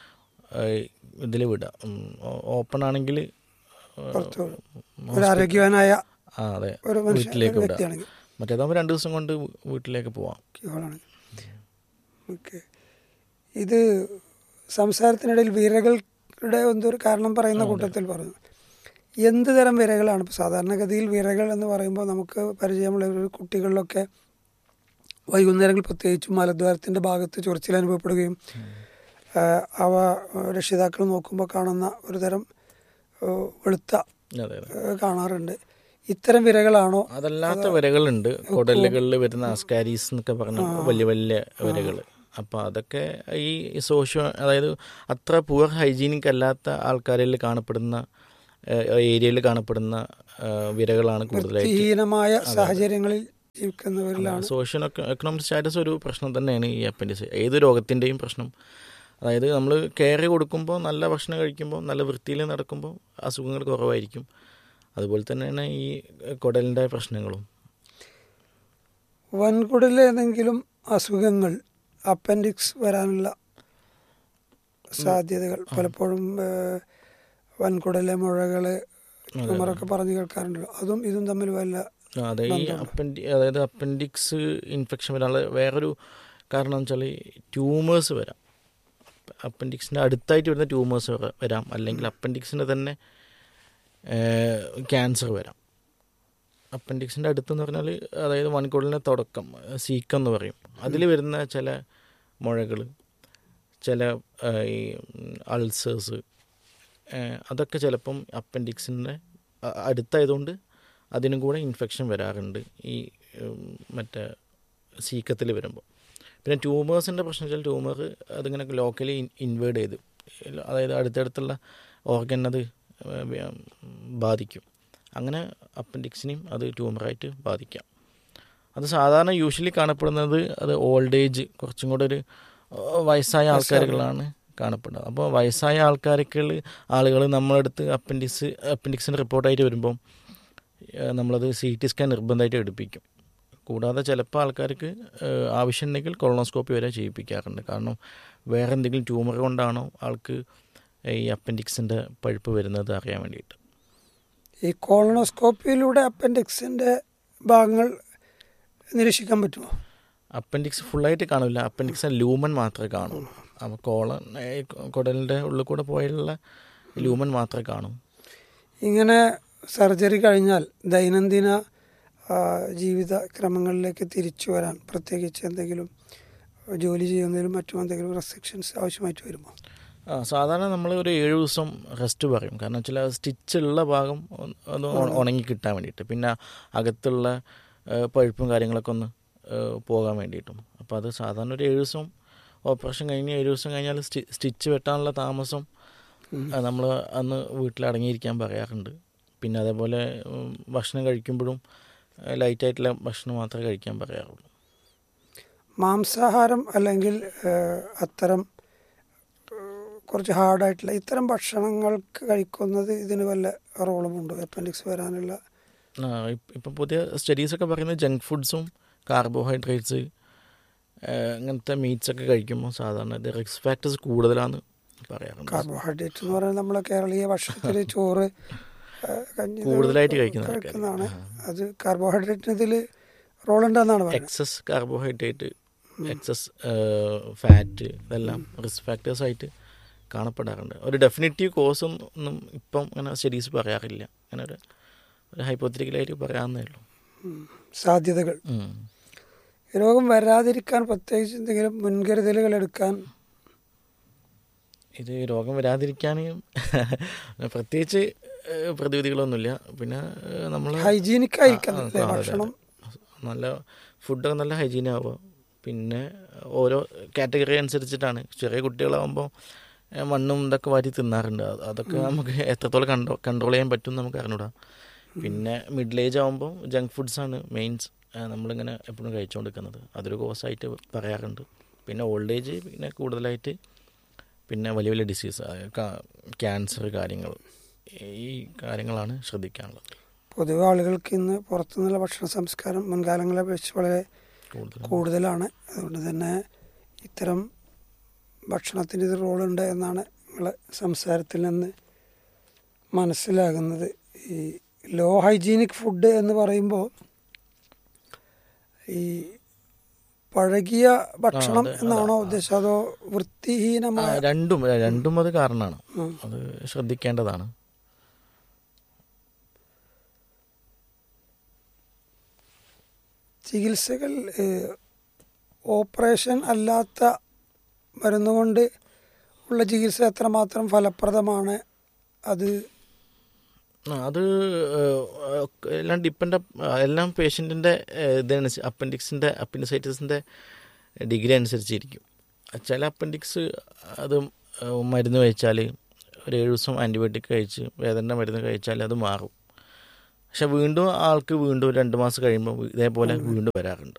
ഇതിൽ വിടുക ഓപ്പൺ ആണെങ്കിൽ പുറത്ത് വിടും. ഒരു ആരോഗ്യവാനായ ആ അതെ ഒരു മനുഷ്യ വീട്ടിലേക്ക് ഒരു വിടാം വ്യക്തിയാണെങ്കിൽ മറ്റേതാകുമ്പോൾ രണ്ട് ദിവസം കൊണ്ട് വീട്ടിലേക്ക് പോവാം ആണ് ഓക്കെ ഇത് സംസാരത്തിനിടയിൽ വിരകളുടെ എന്തൊരു കാരണം പറയുന്ന കൂട്ടത്തിൽ പറഞ്ഞു എന്ത് തരം വിരകളാണ് ഇപ്പോൾ സാധാരണഗതിയിൽ വിരകൾ എന്ന് പറയുമ്പോൾ നമുക്ക് പരിചയമുള്ള ഒരു കുട്ടികളിലൊക്കെ വൈകുന്നേരങ്ങളിൽ പ്രത്യേകിച്ചും മലദ്വാരത്തിൻ്റെ ഭാഗത്ത് ചൊറിച്ചിൽ അനുഭവപ്പെടുകയും ആ, അവ രക്ഷിതാക്കൾ നോക്കുമ്പോൾ കാണുന്ന ഒരു തരം ആ, വെളുത്ത അതെ അതെ ആ, കാണാറുണ്ട് ഇത്തരം വിരകളാണോ അതല്ലാത്ത വരകളുണ്ട് കുടലുകളിൽ വരുന്ന അസ്കാരീസ് എന്നൊക്കെ പറഞ്ഞ വലിയ വലിയ വരകൾ അപ്പോൾ അതൊക്കെ ഈ സോഷ്യോ അതായത് അത്ര പുവർ ഹൈജീനിക് അല്ലാത്ത ആൾക്കാരിൽ കാണപ്പെടുന്ന ഏരിയയിൽ കാണപ്പെടുന്ന ആ, വിരകളാണ് കൂടുതലായിട്ട് ഹീനമായ സാഹചര്യങ്ങളിൽ ജീവിക്കുന്നവരിലാണ് സോഷ്യൽ എക്കണോമിക് സ്റ്റാറ്റസ് ഒരു പ്രശ്നം തന്നെയാണ് ഈ അപ്പൻഡിക്സ് ഏത് രോഗത്തിൻ്റെയും പ്രശ്നം അതായത് നമ്മൾ കെയർ കൊടുക്കുമ്പോൾ നല്ല ഭക്ഷണം കഴിക്കുമ്പോൾ നല്ല വൃത്തിയിൽ നടക്കുമ്പോൾ അസുഖങ്ങൾ കുറവായിരിക്കും അതുപോലെ തന്നെയാണ് ഈ കുടലിൻ്റെ പ്രശ്നങ്ങളും വൻകുടലിൽ ഏതെങ്കിലും അസുഖങ്ങൾ അപ്പൻഡിക്സ് വരാനുള്ള സാധ്യതകൾ പലപ്പോഴും ഏഹ്, വൻകുടലിലെ മുഴകള് ട്യൂമറൊക്കെ പറഞ്ഞു കേൾക്കാറുണ്ടല്ലോ അതും ഇതും തമ്മിൽ വല്ല അതെ ഈ അപ്പൻഡി അതായത് അപ്പൻഡിക്സ് ഇൻഫെക്ഷൻ വരാനുള്ള വേറൊരു കാരണം എന്ന് വെച്ചാൽ ട്യൂമേഴ്സ് വരാം അപ്പൻഡിക്സിൻ്റെ അടുത്തായിട്ട് വരുന്ന ട്യൂമേഴ്സ് വരാം അല്ലെങ്കിൽ അപ്പൻഡിക്സിൻ്റെ തന്നെ ക്യാൻസർ വരാം അപ്പൻഡിക്സിൻ്റെ അടുത്തെന്ന് പറഞ്ഞാൽ അതായത് വൻകുടലിൻ്റെ തുടക്കം സീക്കം എന്ന് പറയും അതിൽ വരുന്ന ചില മുഴകൾ ചില ആ, ഈ അൾസേഴ്സ് അതൊക്കെ ചിലപ്പം അപ്പൻഡിക്സിൻ്റെ അടുത്തായതുകൊണ്ട് അതിനും കൂടെ ഇൻഫെക്ഷൻ വരാറുണ്ട് ഈ ഉം, മറ്റേ സീക്കത്തിൽ വരുമ്പോൾ പിന്നെ ട്യൂമേഴ്സിൻ്റെ പ്രശ്നം വെച്ചാൽ ട്യൂമർ അതിങ്ങനെ ലോക്കലി ഇൻവേർഡ് ചെയ്ത് അതായത് അടുത്തടുത്തുള്ള ഓർഗൻ അത് വ്യ- ബാധിക്കും അങ്ങനെ അപ്പൻഡിക്സിനെയും അത് ട്യൂമറായിട്ട് ബാധിക്കാം അത് സാധാരണ യൂഷ്വലി കാണപ്പെടുന്നത് അത് ഓൾഡ് ഏജ് കുറച്ചും കൂടെ ഒരു ഏഹ്, വയസ്സായ ആൾക്കാരുകളാണ് കാണപ്പെടുന്നത് അപ്പോൾ വയസ്സായ ആൾക്കാർക്ക് ആളുകൾ നമ്മളടുത്ത് അപ്പൻഡിക്സ് അപ്പൻഡിക്സിൻ്റെ റിപ്പോർട്ടായിട്ട് വരുമ്പം ഏഹ്, നമ്മളത് സി ടി സ്കാൻ നിർബന്ധമായിട്ട് എടുപ്പിക്കും കൂടാതെ ചിലപ്പോൾ ആൾക്കാർക്ക് ഏഹ്, ആവശ്യമുണ്ടെങ്കിൽ കൊളോണോസ്കോപ്പി വരെ ചെയ്യിപ്പിക്കാറുണ്ട് കാരണം വേറെ എന്തെങ്കിലും ട്യൂമർ കൊണ്ടാണോ ആൾക്ക് ഈ അപ്പൻഡിക്സിൻ്റെ പഴുപ്പ് വരുന്നത് അറിയാൻ വേണ്ടിയിട്ട് ഈ കോളനോസ്കോപ്പിയിലൂടെ അപ്പൻഡിക്സിന്റെ ഭാഗങ്ങൾ നിരീക്ഷിക്കാൻ പറ്റുമോ അപ്പൻഡിക്സ് ഫുള്ളായിട്ട് കാണില്ല അപ്പൻഡിക്സ് ലൂമൻ മാത്രമേ കാണൂ അപ്പോൾ കോളൻ കുടലിൻ്റെ ഉള്ളിൽ കൂടെ പോയുള്ള ലൂമൻ മാത്രമേ കാണൂ ഇങ്ങനെ സർജറി കഴിഞ്ഞാൽ ദൈനംദിന ആ, ജീവിത ക്രമങ്ങളിലേക്ക് തിരിച്ചു വരാൻ പ്രത്യേകിച്ച് എന്തെങ്കിലും ജോലി ചെയ്യുന്നതിലും മറ്റും എന്തെങ്കിലും റെസ്ട്രിക്ഷൻസ് ആവശ്യമായിട്ട് വരുമോ ആ സാധാരണ നമ്മൾ ഒരു ഏഴ് ദിവസം റെസ്റ്റ് പറയും കാരണം വെച്ചാൽ സ്റ്റിച്ചുള്ള ഭാഗം ഒന്ന് അത് ഉണ- ഉണങ്ങി കിട്ടാൻ വേണ്ടിയിട്ട് പിന്നെ അകത്തുള്ള ഏഹ്, പഴുപ്പും കാര്യങ്ങളൊക്കെ ഒന്ന് ഏഹ്, പോകാൻ വേണ്ടിയിട്ടും അപ്പോൾ അത് സാധാരണ ഒരു ഏഴ് ദിവസം ഓപ്പറേഷൻ കഴിഞ്ഞ് ഏഴ് ദിവസം കഴിഞ്ഞാൽ സ്റ്റി സ്റ്റിച്ച് വെട്ടാനുള്ള താമസം നമ്മൾ അന്ന് വീട്ടിൽ അടങ്ങിയിരിക്കാൻ പറയാറുണ്ട് പിന്നെ അതേപോലെ ഉം, ഭക്ഷണം കഴിക്കുമ്പോഴും ഏഹ്, ലൈറ്റായിട്ടുള്ള ഭക്ഷണം മാത്രമേ കഴിക്കാൻ പറയാറുള്ളൂ മാംസാഹാരം അല്ലെങ്കിൽ ഏഹ്, അത്തരം ഏഹ്, കുറച്ച് ഹാർഡായിട്ടുള്ള ഇത്തരം ഭക്ഷണങ്ങൾക്ക് കഴിക്കുന്നത് ഇതിന് വല്ല റോളുമുണ്ടോ അപ്പൻഡിക്സ് വരാനുള്ള ആ, ഇപ്പ- ഇപ്പം പുതിയ സ്റ്റഡീസൊക്കെ പറയുന്നത് ജങ്ക് ഫുഡ്സും കാർബോഹൈഡ്രേറ്റ്സ് അങ്ങനത്തെ മീറ്റ്സ് ഒക്കെ കഴിക്കുമ്പോൾ സാധാരണ ഇത് റിസ്ക് ഫാക്ടേഴ്സ് കൂടുതലാണ് പറയാറുണ്ട് കാർബോഹൈഡ്രേറ്റ് എന്ന് പറയുന്നത് നമ്മളെ കേരളീയ ഭക്ഷണത്തിൽ ചോറ് ഏഹ്, കഞ്ഞി ഇത് കൂടുതലായിട്ട് കഴിക്കുന്ന ആൾക്കാര്. കഴിക്കുന്നതാണ് അത് കാർബോഹൈഡ്രേറ്റിന് ഇതിൽ റോൾ ഉണ്ടെന്നാണ് പറയുന്നത് എക്സസ് കാർബോഹൈഡ്രേറ്റ് എക്സസ് ഫാറ്റ് ഇതെല്ലാം റിസ്ക് ഫാക്ടേഴ്സ് ആയിട്ട് കാണപ്പെടാറുണ്ട് ഒരു ഡെഫിനറ്റീവ് കോസ് ഒന്നും ഇപ്പം അങ്ങനെ സ്റ്റഡീസ് പറയാറില്ല അങ്ങനെ ഒരു ഒരു ഹൈപ്പോത്തിരിക്കലായിട്ട് പറയാവുന്നേ ഉള്ളൂ ഉം. സാധ്യതകൾ ഉം. ഈ രോഗം വരാതിരിക്കാൻ പ്രത്യേകിച്ച് എന്തെങ്കിലും മുൻകരുതലുകൾ എടുക്കാൻ ഇത് രോഗം വരാതിരിക്കാൻ പ്രത്യേകിച്ച് ഏഹ്, പ്രതിവിധികളൊന്നുമില്ല പിന്നെ നമ്മൾ ഹൈജീനിക് ആയിരിക്കണം അല്ലേ ഭക്ഷണം നല്ല ഫുഡൊക്കെ നല്ല ഹൈജീൻ ആവുക പിന്നെ ഓരോ കാറ്റഗറി അനുസരിച്ചിട്ടാണ് ചെറിയ കുട്ടികളാകുമ്പോൾ ഏഹ്, മണ്ണും ഇതൊക്കെ വാരി തിന്നാറുണ്ട് അത് അതൊക്കെ നമുക്ക് എത്രത്തോളം കണ്ടോ കൺട്രോൾ ചെയ്യാൻ പറ്റും എന്ന് നമുക്ക് അറിഞ്ഞൂടാ പിന്നെ മിഡിൽ ഏജ് ആകുമ്പോൾ ജങ്ക് ഫുഡ്സാണ് മെയിൻസ് നമ്മളിങ്ങനെ എപ്പോഴും കഴിച്ചുകൊണ്ടിരിക്കുന്നത് അതൊരു കോസായിട്ട് പറയാറുണ്ട് പിന്നെ ഓൾഡ് ഏജ് പിന്നെ കൂടുതലായിട്ട് പിന്നെ വലിയ വലിയ ഡിസീസ് ക്യാൻസർ കാര്യങ്ങൾ ഈ കാര്യങ്ങളാണ് ശ്രദ്ധിക്കാനുള്ളത് പൊതുവെ ആളുകൾക്ക് ഇന്ന് പുറത്തുനിന്നുള്ള ഭക്ഷണ സംസ്കാരം മുൻകാലങ്ങളെ അപേക്ഷിച്ച് വളരെ കൂടുതൽ കൂടുതലാണ് അതുകൊണ്ട് തന്നെ ഇത്തരം ഭക്ഷണത്തിൻ്റെ ഇത് റോളുണ്ട് എന്നാണ് നിങ്ങളെ സംസാരത്തിൽ നിന്ന് മനസ്സിലാകുന്നത് ഈ ലോ ഹൈജീനിക് ഫുഡ് എന്ന് പറയുമ്പോൾ ഈ പഴകിയ ഭക്ഷണം അതെ, അതെ. എന്നാണോ ഉദ്ദേശം അതോ ആ, വൃത്തിഹീനമായ രണ്ടും രണ്ടും അത് കാരണമാണ് ഉം. അത് ശ്രദ്ധിക്കേണ്ടതാണ് ചികിത്സകൾ ഏഹ്, ഓപ്പറേഷൻ അല്ലാത്ത മരുന്നുകൊണ്ട് ഉള്ള ചികിത്സ എത്രമാത്രം ഫലപ്രദമാണ് അത് ആ, അത് ഏഹ്, എല്ലാം ഡിപ്പെൻഡ് എല്ലാം പേഷ്യൻറ്റിൻ്റെ ഇതനുസരിച്ച് അപ്പൻഡിക്സിൻ്റെ അപ്പൻഡിസൈറ്റിസിൻ്റെ ഡിഗ്രി അനുസരിച്ചിരിക്കും ചില അപ്പൻഡിക്സ് അത് ഏഹ്, മരുന്ന് കഴിച്ചാൽ ഒരു ഏഴ് ദിവസം ആൻറ്റിബയോട്ടിക് കഴിച്ച് വേദന മരുന്ന് കഴിച്ചാൽ അത് മാറും പക്ഷെ വീണ്ടും ആൾക്ക് വീണ്ടും രണ്ട് മാസം കഴിയുമ്പോൾ ഇതേപോലെ വീണ്ടും വരാറുണ്ട്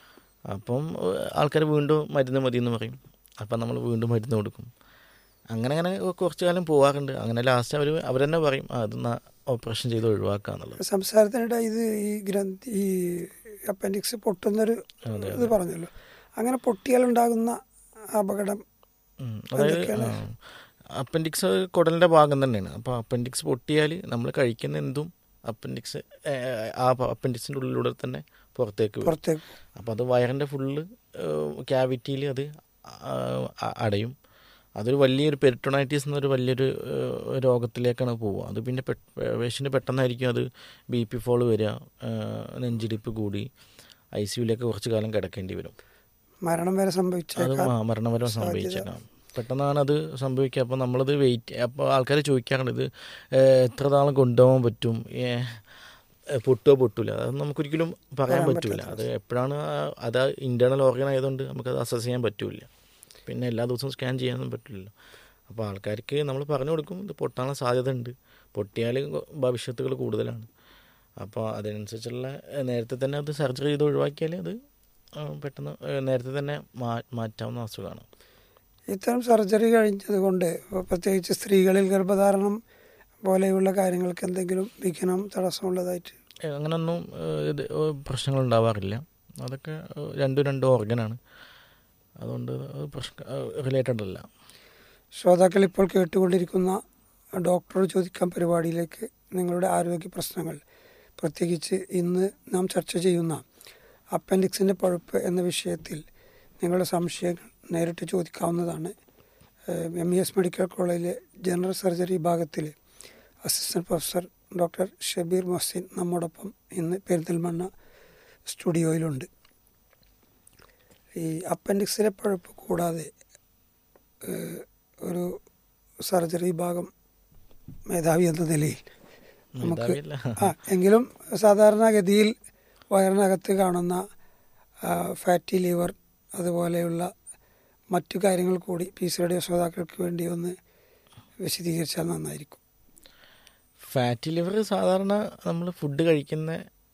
അപ്പം ആൾക്കാർ വീണ്ടും മരുന്ന് മതി എന്ന് പറയും അപ്പം നമ്മൾ വീണ്ടും മരുന്ന് കൊടുക്കും അങ്ങനെ അങ്ങനെ കുറച്ച് കാലം പോകാറുണ്ട് അങ്ങനെ ലാസ്റ്റ് അവർ അവർ തന്നെ പറയും ആ അത് ഓപ്പറേഷൻ ചെയ്ത് ഒഴിവാക്കുക എന്നുള്ളത് സംസാരത്തിനിടെ ഇത് ഈ ഗ്രന്ഥി ഈ അപ്പൻഡിക്സ് പൊട്ടുന്നൊരു അതെ, ഇത് പറഞ്ഞല്ലോ അങ്ങനെ പൊട്ടിയാലുണ്ടാകുന്ന അപകടം ഉം. അതായത് എന്തൊക്കെയാണ്? അപ്പൻഡിക്സ് കുടലിൻ്റെ ഭാഗം തന്നെയാണ് അപ്പോൾ അപ്പൻഡിക്സ് പൊട്ടിയാൽ നമ്മൾ കഴിക്കുന്ന എന്തും അപ്പൻഡിക്സ് ആ അപ്പൻഡിക്സിൻ്റെ ഉള്ളിലൂടെ തന്നെ പുറത്തേക്ക് വരും പുറത്തേക്ക് അപ്പോൾ അത് വയറിൻ്റെ ഫുള്ള് ക്യാവിറ്റിയിൽ അത് ആ, അ- അടയും അതൊരു വലിയൊരു പെരിട്ടോണൈറ്റിസ് എന്നൊരു വലിയൊരു ഏഹ്, രോഗത്തിലേക്കാണ് പോവുക അത് പിന്നെ പേഷ്യൻ്റ് പെട്ടെന്നായിരിക്കും അത് ബി പി ഫോൾ വരിക ഏഹ്, നെഞ്ചിടിപ്പ് കൂടി ഐ സിയുലേക്ക് കുറച്ച് കാലം കിടക്കേണ്ടി വരും മരണം വരെ അത് സംഭവിച്ചേക്കാം മ- മരണപരം സാധ്യത. സംഭവിച്ചേക്കാം പെട്ടെന്നാണ് അത് സംഭവിക്കുക അപ്പോൾ നമ്മളത് വെയിറ്റ് അപ്പോൾ ആൾക്കാർ ചോദിക്കാറുണ്ട് ഇത് ഏഹ്, എത്ര നാളും കൊണ്ടുപോകാൻ പറ്റും ഏഹ്, ഏഹ്, പൊട്ടുകയോ പൊട്ടില്ല അത് നമുക്കൊരിക്കലും പറയാൻ പറയാൻ പറ്റൂല പറ്റാത്ത അത് എപ്പോഴാണ് ആ- അത് ഇൻറ്റേർണൽ ഓർഗൻ ആയതുകൊണ്ട് നമുക്കത് അസസ് ചെയ്യാൻ പറ്റൂല പിന്നെ എല്ലാ ദിവസവും സ്കാൻ ചെയ്യാനൊന്നും പറ്റില്ലല്ലോ അപ്പോൾ ആൾക്കാർക്ക് നമ്മൾ പറഞ്ഞു കൊടുക്കും ഇത് പൊട്ടാനുള്ള സാധ്യത ഉണ്ട് പൊട്ടിയാൽ ഭവിഷ്യത്തുകൾ കൂടുതലാണ് അപ്പോൾ അതിനനുസരിച്ചുള്ള ഏഹ്, നേരത്തെ തന്നെ അത് സർജറി ചെയ്ത് ഒഴിവാക്കിയാൽ അത് ആ, പെട്ടെന്ന് ഏഹ്, നേരത്തെ തന്നെ മാ മാറ്റാവുന്ന അസുഖമാണ് ഇത്തരം സർജറി കഴിഞ്ഞത് കൊണ്ട് പ്രത്യേകിച്ച് സ്ത്രീകളിൽ ഗർഭധാരണം പോലെയുള്ള കാര്യങ്ങൾക്ക് എന്തെങ്കിലും വിഘ്നം തടസ്സമുള്ളതായിട്ട് ഏഹ്, അങ്ങനൊന്നും ഏഹ്, ഇത് ഏഹ്, പ്രശ്നങ്ങൾ ഉണ്ടാവാറില്ല അതൊക്കെ ഏഹ്, രണ്ടും രണ്ടും ഓർഗനാണ് അതുകൊണ്ട് അത് പ്രശ്ന റിലേറ്റഡ് അല്ല ശ്രോതാക്കൾ ഇപ്പോൾ കേട്ടുകൊണ്ടിരിക്കുന്ന ഡോക്ടറോട് ചോദിക്കാൻ പരിപാടിയിലേക്ക് നിങ്ങളുടെ ആരോഗ്യ പ്രശ്നങ്ങൾ പ്രത്യേകിച്ച് ഇന്ന് നാം ചർച്ച ചെയ്യുന്ന അപ്പൻഡിക്സിൻ്റെ പഴുപ്പ് എന്ന വിഷയത്തിൽ നിങ്ങളുടെ സംശയങ്ങൾ നേരിട്ട് ചോദിക്കാവുന്നതാണ് എം ഇ എസ് മെഡിക്കൽ കോളേജിലെ ജനറൽ സർജറി വിഭാഗത്തിൽ assistant professor doctor Shabeer Mohsin നമ്മോടൊപ്പം ഇന്ന് പെരിന്തൽമണ്ണ സ്റ്റുഡിയോയിലുണ്ട് ഈ അപ്പൻഡിക്സിലെ പഴുപ്പ് കൂടാതെ ഏഹ്, ഒരു സർജറി വിഭാഗം മേധാവി എന്ന നിലയിൽ നമുക്ക് ഉണ്ടാവില്ല ആ എങ്കിലും സാധാരണഗതിയിൽ വയറിനകത്ത് കാണുന്ന ഫാറ്റി ലിവർ അതുപോലെയുള്ള മറ്റു കാര്യങ്ങൾ കൂടി പീസ് റേഡിയോ ശ്രോതാക്കൾക്ക് വേണ്ടി ഒന്ന് വിശദീകരിച്ചാൽ നന്നായിരിക്കും ഫാറ്റി ലിവർ സാധാരണ നമ്മൾ ഫുഡ് കഴിക്കുന്ന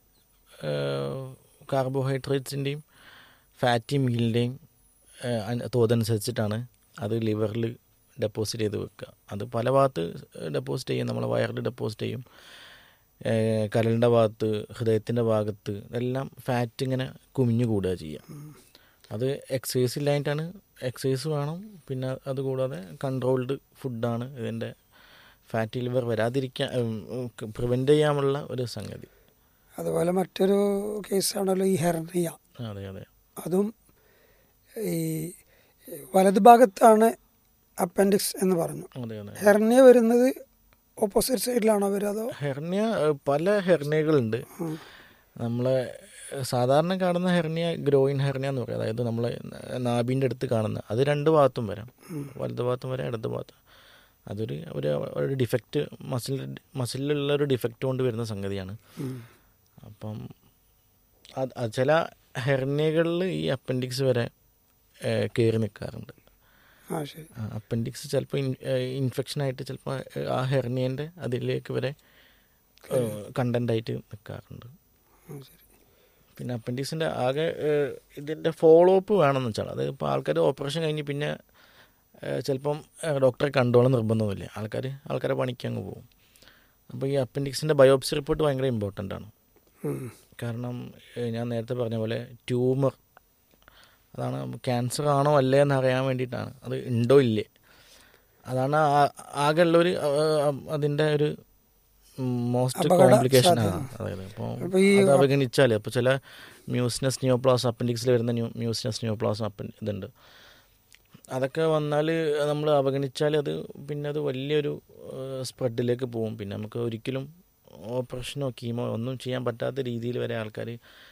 കാർബോഹൈഡ്രേറ്റ്സിൻ്റെയും ഫാറ്റി മീലിൻ്റെയും തോതനുസരിച്ചിട്ടാണ് അത് ലിവറിൽ ഡെപ്പോസിറ്റ് ചെയ്ത് വെക്കുക അത് പല ഭാഗത്ത് ഡെപ്പോസിറ്റ് ചെയ്യും നമ്മളെ വയറിൽ ഡെപ്പോസിറ്റ് ചെയ്യും ഏഹ് കരളിൻ്റെ ഭാഗത്ത് ഹൃദയത്തിൻ്റെ ഭാഗത്ത് എല്ലാം ഫാറ്റ് ഇങ്ങനെ കുമിഞ്ഞു കൂടുക ചെയ്യുക അത് എക്സസൈസ് ഇല്ലായിട്ടാണ് എക്സസൈസ് വേണം പിന്നെ അതുകൂടാതെ കൺട്രോൾഡ് ഫുഡാണ് ഇതിൻ്റെ ഫാറ്റി ലിവർ വരാതിരിക്കാൻ പ്രിവെൻറ്റ് ചെയ്യാനുള്ള ഒരു സംഗതി അതുപോലെ മറ്റൊരു കേസാണല്ലോ ഈ ഹെർണിയ അതെ അതെ അതും ഈ വലതുഭാഗത്താണ് അപ്പൻഡിക്സ് എന്ന് പറഞ്ഞു അതെ അതെ ഹെർണിയ വരുന്നത് ഓപ്പോസിറ്റ് സൈഡിലാണോ വരിക അതോ ഹെർണിയ ഏഹ്, പല ഹെർണിയകളുണ്ട് ഉം. നമ്മളെ സാധാരണ കാണുന്ന ഹെർണിയ ഗ്രോയിൻ ഹെർണിയ എന്ന് പറയും അതായത് നമ്മളെ നാബിൻ്റെ അടുത്ത് കാണുന്ന അത് രണ്ട് ഭാഗത്തും വരാം വലത് ഭാഗത്തും വരാം ഇടത് ഭാഗത്തും അതൊരു ഒരു ഒരു ഡിഫക്റ്റ് മസിൽ മസിലുള്ള ഒരു ഡിഫക്റ്റ് കൊണ്ട് വരുന്ന സംഗതിയാണ് ഉം. അപ്പം അത് അത് ചില ഹെർണിയകളിൽ ഈ അപ്പൻഡിക്സ് വരെ കയറി നിൽക്കാറുണ്ട് ആ ശരി അപ്പൻഡിക്സ് ചിലപ്പോൾ ഇൻഫെക്ഷൻ ആയിട്ട് ചിലപ്പോൾ ആ ഹെർണിയൻ്റെ അതിലേക്ക് വരെ കണ്ടൻ്റ് ആയിട്ട് നിൽക്കാറുണ്ട് ആ ശരി പിന്നെ അപ്പൻഡിക്സിൻ്റെ ആകെ ഏഹ്, ഇതിൻ്റെ ഫോളോ അപ്പ് വേണമെന്ന് വെച്ചാൽ അത് ഇപ്പോൾ ആൾക്കാർ ഓപ്പറേഷൻ കഴിഞ്ഞ് പിന്നെ ഏഹ്, ചിലപ്പം ഏഹ്, ഡോക്ടറെ കണ്ടോളം നിർബന്ധമില്ല ആൾക്കാർ ആൾക്കാരെ പണിക്ക് അങ്ങ് പോകും അപ്പോൾ ഈ അപ്പൻഡിക്സിൻ്റെ ബയോപ്സി റിപ്പോർട്ട് ഭയങ്കര ഇമ്പോർട്ടൻ്റ് ആണ് ഉം. കാരണം ഏഹ്, ഞാൻ നേരത്തെ പറഞ്ഞ പോലെ ട്യൂമർ അതാണ് ക്യാൻസർ ആണോ അല്ലേ എന്ന് അറിയാൻ വേണ്ടിയിട്ടാണ് അത് ഉണ്ടോ ഇല്ലേ അതാണ് ആ- ആകെയുള്ളൊരു അതിൻ്റെ ഒരു മോസ്റ്റ് അപകട കോംപ്ലിക്കേഷൻ സാധ്യത. അതായത് അപ്പോൾ അപ്പോൾ ഈ അത് അവഗണിച്ചാൽ അപ്പോൾ ചില മ്യൂസിനസ് നിയോപ്ലാസ് അപ്പൻഡിക്സിൽ വരുന്ന ന്യൂ മ്യൂസിനസ് നിയോപ്ലാസ് അപ്പൻ ഇതുണ്ട് അതൊക്കെ വന്നാൽ നമ്മൾ അവഗണിച്ചാൽ അത് പിന്നെ അത് വലിയൊരു സ്പ്രെഡിലേക്ക് പോകും പിന്നെ നമുക്ക് ഒരിക്കലും ഓപ്പറേഷനോ കീമോ ഒന്നും ചെയ്യാൻ പറ്റാത്ത രീതിയിൽ വരെ ആൾക്കാർ